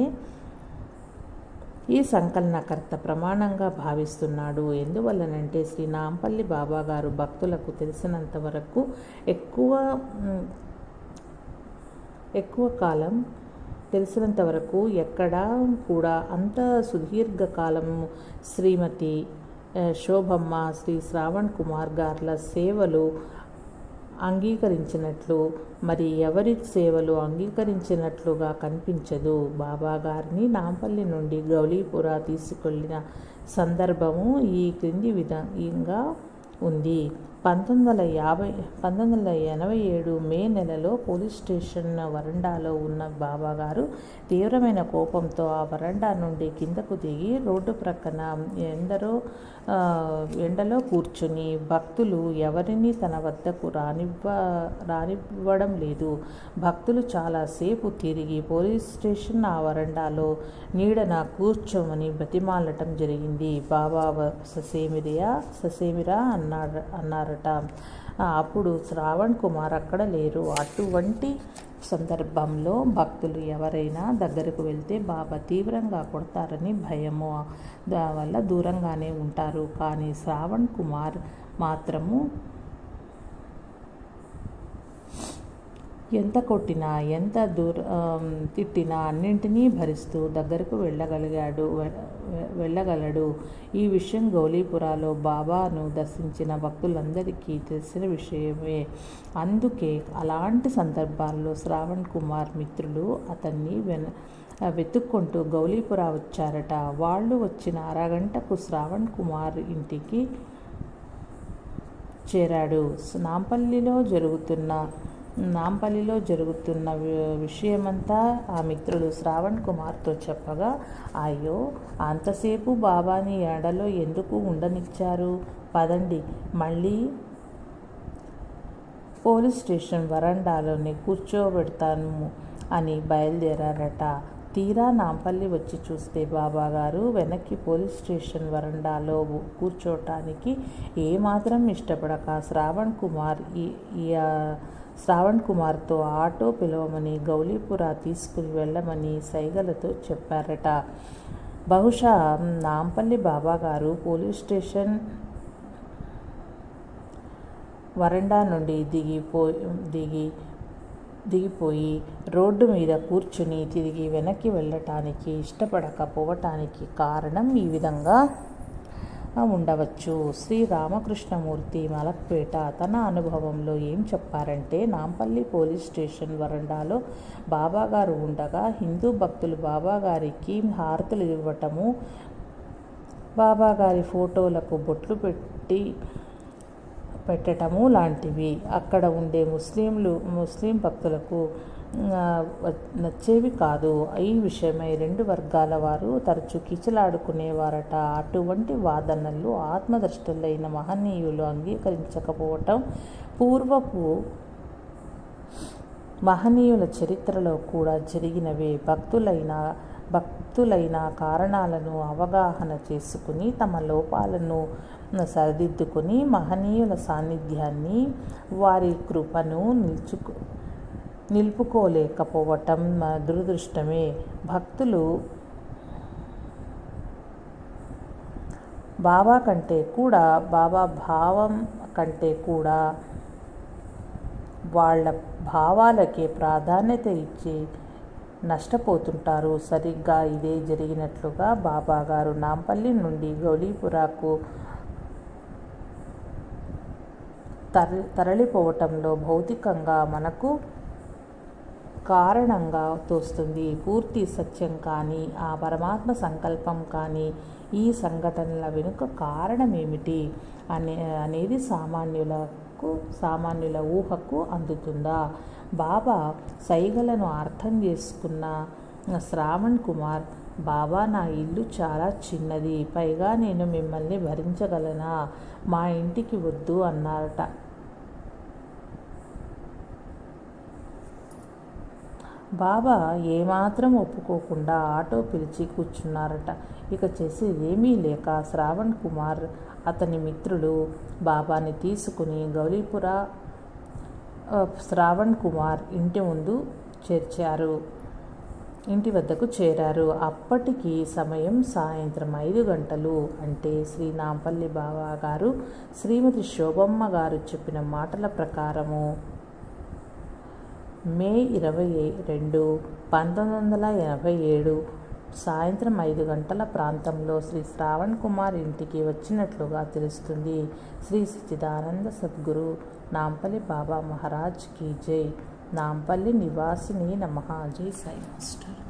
ఈ సంకలనకర్త ప్రమాణంగా భావిస్తున్నాడు ఎందువల్లనంటే శ్రీ నాంపల్లి బాబా గారు భక్తులకు తెలిసినంత వరకు ఎక్కువ మ్, ఎక్కువ కాలం తెలిసినంత వరకు ఎక్కడా కూడా అంత సుదీర్ఘకాలం శ్రీమతి ఆ, శోభమ్మ శ్రీ శ్రావణ్ కుమార్ గార్ల సేవలు అంగీకరించినట్లు మరి ఎవరి సేవలు అంగీకరించినట్లుగా కనిపించదు బాబా గారిని నాంపల్లి నుండి గౌలీపుర తీసుకెళ్లిన సందర్భము ఈ క్రింది విధంగా ఉంది పంతొమ్మిది వందల యాభై పంతొమ్మిది వందల ఎనభై ఏడు మే నెలలో పోలీస్ స్టేషన్ వరండాలో ఉన్న బాబా గారు తీవ్రమైన కోపంతో ఆ వరండా నుండి కిందకు దిగి రోడ్డు ప్రక్కన ఎందరో ఆ, ఎండలో కూర్చుని భక్తులు ఎవరిని తన వద్దకు రానివ్వ రానివ్వడం లేదు భక్తులు చాలాసేపు తిరిగి పోలీస్ స్టేషన్ ఆ వరండాలో నీడన కూర్చోమని బ్రతిమాలటం జరిగింది బాబా వ- ససేమిరియా ససేమిరా అన్నాడు అన్నారట ఆ, అప్పుడు శ్రావణ్ కుమార్ అక్కడ లేరు అటువంటి సందర్భంలో భక్తులు ఎవరైనా దగ్గరకు వెళ్తే బాబా తీవ్రంగా కొడతారని భయము దానివల్ల దూరంగానే ఉంటారు కానీ శ్రావణ్ కుమార్ మాత్రము ఎంత కొట్టినా ఎంత దూర ఆమ్, తిట్టినా అన్నింటినీ భరిస్తూ దగ్గరకు వెళ్ళగలిగాడు వె- వె- వెళ్ళగలడు ఈ విషయం గౌలీపురాలో బాబాను దర్శించిన భక్తులందరికీ తెలిసిన విషయమే అందుకే అలాంటి సందర్భాల్లో శ్రావణ్ కుమార్ మిత్రులు అతన్ని వెన వెతుక్కుంటూ గౌలీపుర వచ్చారట వాళ్ళు వచ్చిన అరగంటకు శ్రావణ్ కుమార్ ఇంటికి చేరాడు నాంపల్లిలో జరుగుతున్న నాంపల్లిలో జరుగుతున్న వి- విషయమంతా ఆ మిత్రుడు శ్రావణ్ కుమార్తో చెప్పగా అయ్యో అంతసేపు బాబాని ఎడలో ఎందుకు ఉండనిచ్చారు పదండి మళ్ళీ పోలీస్ స్టేషన్ వరండాలోనే కూర్చోబెడతాను అని బయలుదేరారట తీరా నాంపల్లి వచ్చి చూస్తే బాబాగారు వెనక్కి పోలీస్ స్టేషన్ వరండాలో కూర్చోటానికి ఏమాత్రం ఇష్టపడక శ్రావణ్ కుమార్ ఈ ఈ, ఆ, శ్రావణ్ కుమార్తో ఆటో పిలవమని గౌలీపుర తీసుకుని వెళ్ళమని సైగలతో చెప్పారట బహుశా నాంపల్లి బాబాగారు పోలీస్ స్టేషన్ వరండా నుండి దిగిపో దిగి దిగిపోయి రోడ్డు మీద కూర్చుని తిరిగి వెనక్కి వెళ్ళటానికి ఇష్టపడకపోవటానికి కారణం ఈ విధంగా ఉండవచ్చు శ్రీ రామకృష్ణమూర్తి మలక్పేట తన అనుభవంలో ఏం చెప్పారంటే నాంపల్లి పోలీస్ స్టేషన్ వరండాలో బాబాగారు ఉండగా హిందూ భక్తులు బాబాగారికి హారతులు ఇవ్వటము బాబాగారి ఫోటోలకు బొట్లు పెట్టి పెట్టటము లాంటివి అక్కడ ఉండే ముస్లింలు ముస్లిం భక్తులకు ఆ, వ- నచ్చేవి కాదు ఈ విషయమై రెండు వర్గాల వారు తరచూ కిచలాడుకునేవారట అటువంటి వాదనలు ఆత్మదృష్టులైన మహనీయులు అంగీకరించకపోవటం పూర్వపు మహనీయుల చరిత్రలో కూడా జరిగినవే భక్తులైన భక్తులైన కారణాలను అవగాహన చేసుకుని తమ లోపాలను సరిదిద్దుకుని మహనీయుల సాన్నిధ్యాన్ని వారి కృపను నిలుచుకు నిలుపుకోలేకపోవటం మా దురదృష్టమే భక్తులు బాబా కంటే కూడా బాబా భావం కంటే కూడా వాళ్ళ భావాలకే ప్రాధాన్యత ఇచ్చి నష్టపోతుంటారు సరిగ్గా ఇదే జరిగినట్లుగా బాబా గారు నాంపల్లి నుండి గౌలీపురాకు తరలి తరలిపోవటంలో భౌతికంగా మనకు కారణంగా తోస్తుంది పూర్తి సత్యం కానీ ఆ పరమాత్మ సంకల్పం కానీ ఈ సంఘటనల వెనుక కారణం ఏమిటి అనే అనేది సామాన్యులకు సామాన్యుల ఊహకు అందుతుందా బాబా సైగలను అర్థం చేసుకున్న శ్రావణ్ కుమార్ బాబా నా ఇల్లు చాలా చిన్నది పైగా నేను మిమ్మల్ని భరించగలనా మా ఇంటికి వద్దు అన్నారట బాబా ఏమాత్రం ఒప్పుకోకుండా ఆటో పిలిచి కూర్చున్నారట ఇక చేసేదేమీ లేక శ్రావణ్ కుమార్ అతని మిత్రులు బాబాని తీసుకుని గౌరీపుర ఆ, శ్రావణ్ కుమార్ ఇంటి ముందు చేర్చారు ఇంటి వద్దకు చేరారు అప్పటికి సమయం సాయంత్రం ఐదు గంటలు అంటే శ్రీ నాంపల్లి బాబా గారు శ్రీమతి శోభమ్మ గారు చెప్పిన మాటల ప్రకారము మే ఇరవై రెండు పంతొమ్మిది వందల ఎనభై ఏడు సాయంత్రం ఐదు గంటల ప్రాంతంలో శ్రీ శ్రావణ్ కుమార్ ఇంటికి వచ్చినట్లుగా తెలుస్తుంది శ్రీ సచ్చిదానంద సద్గురు నాంపల్లి బాబా మహారాజ్ కీ జై నాంపల్లి నివాసిని నమః జై సాయి మాస్టర్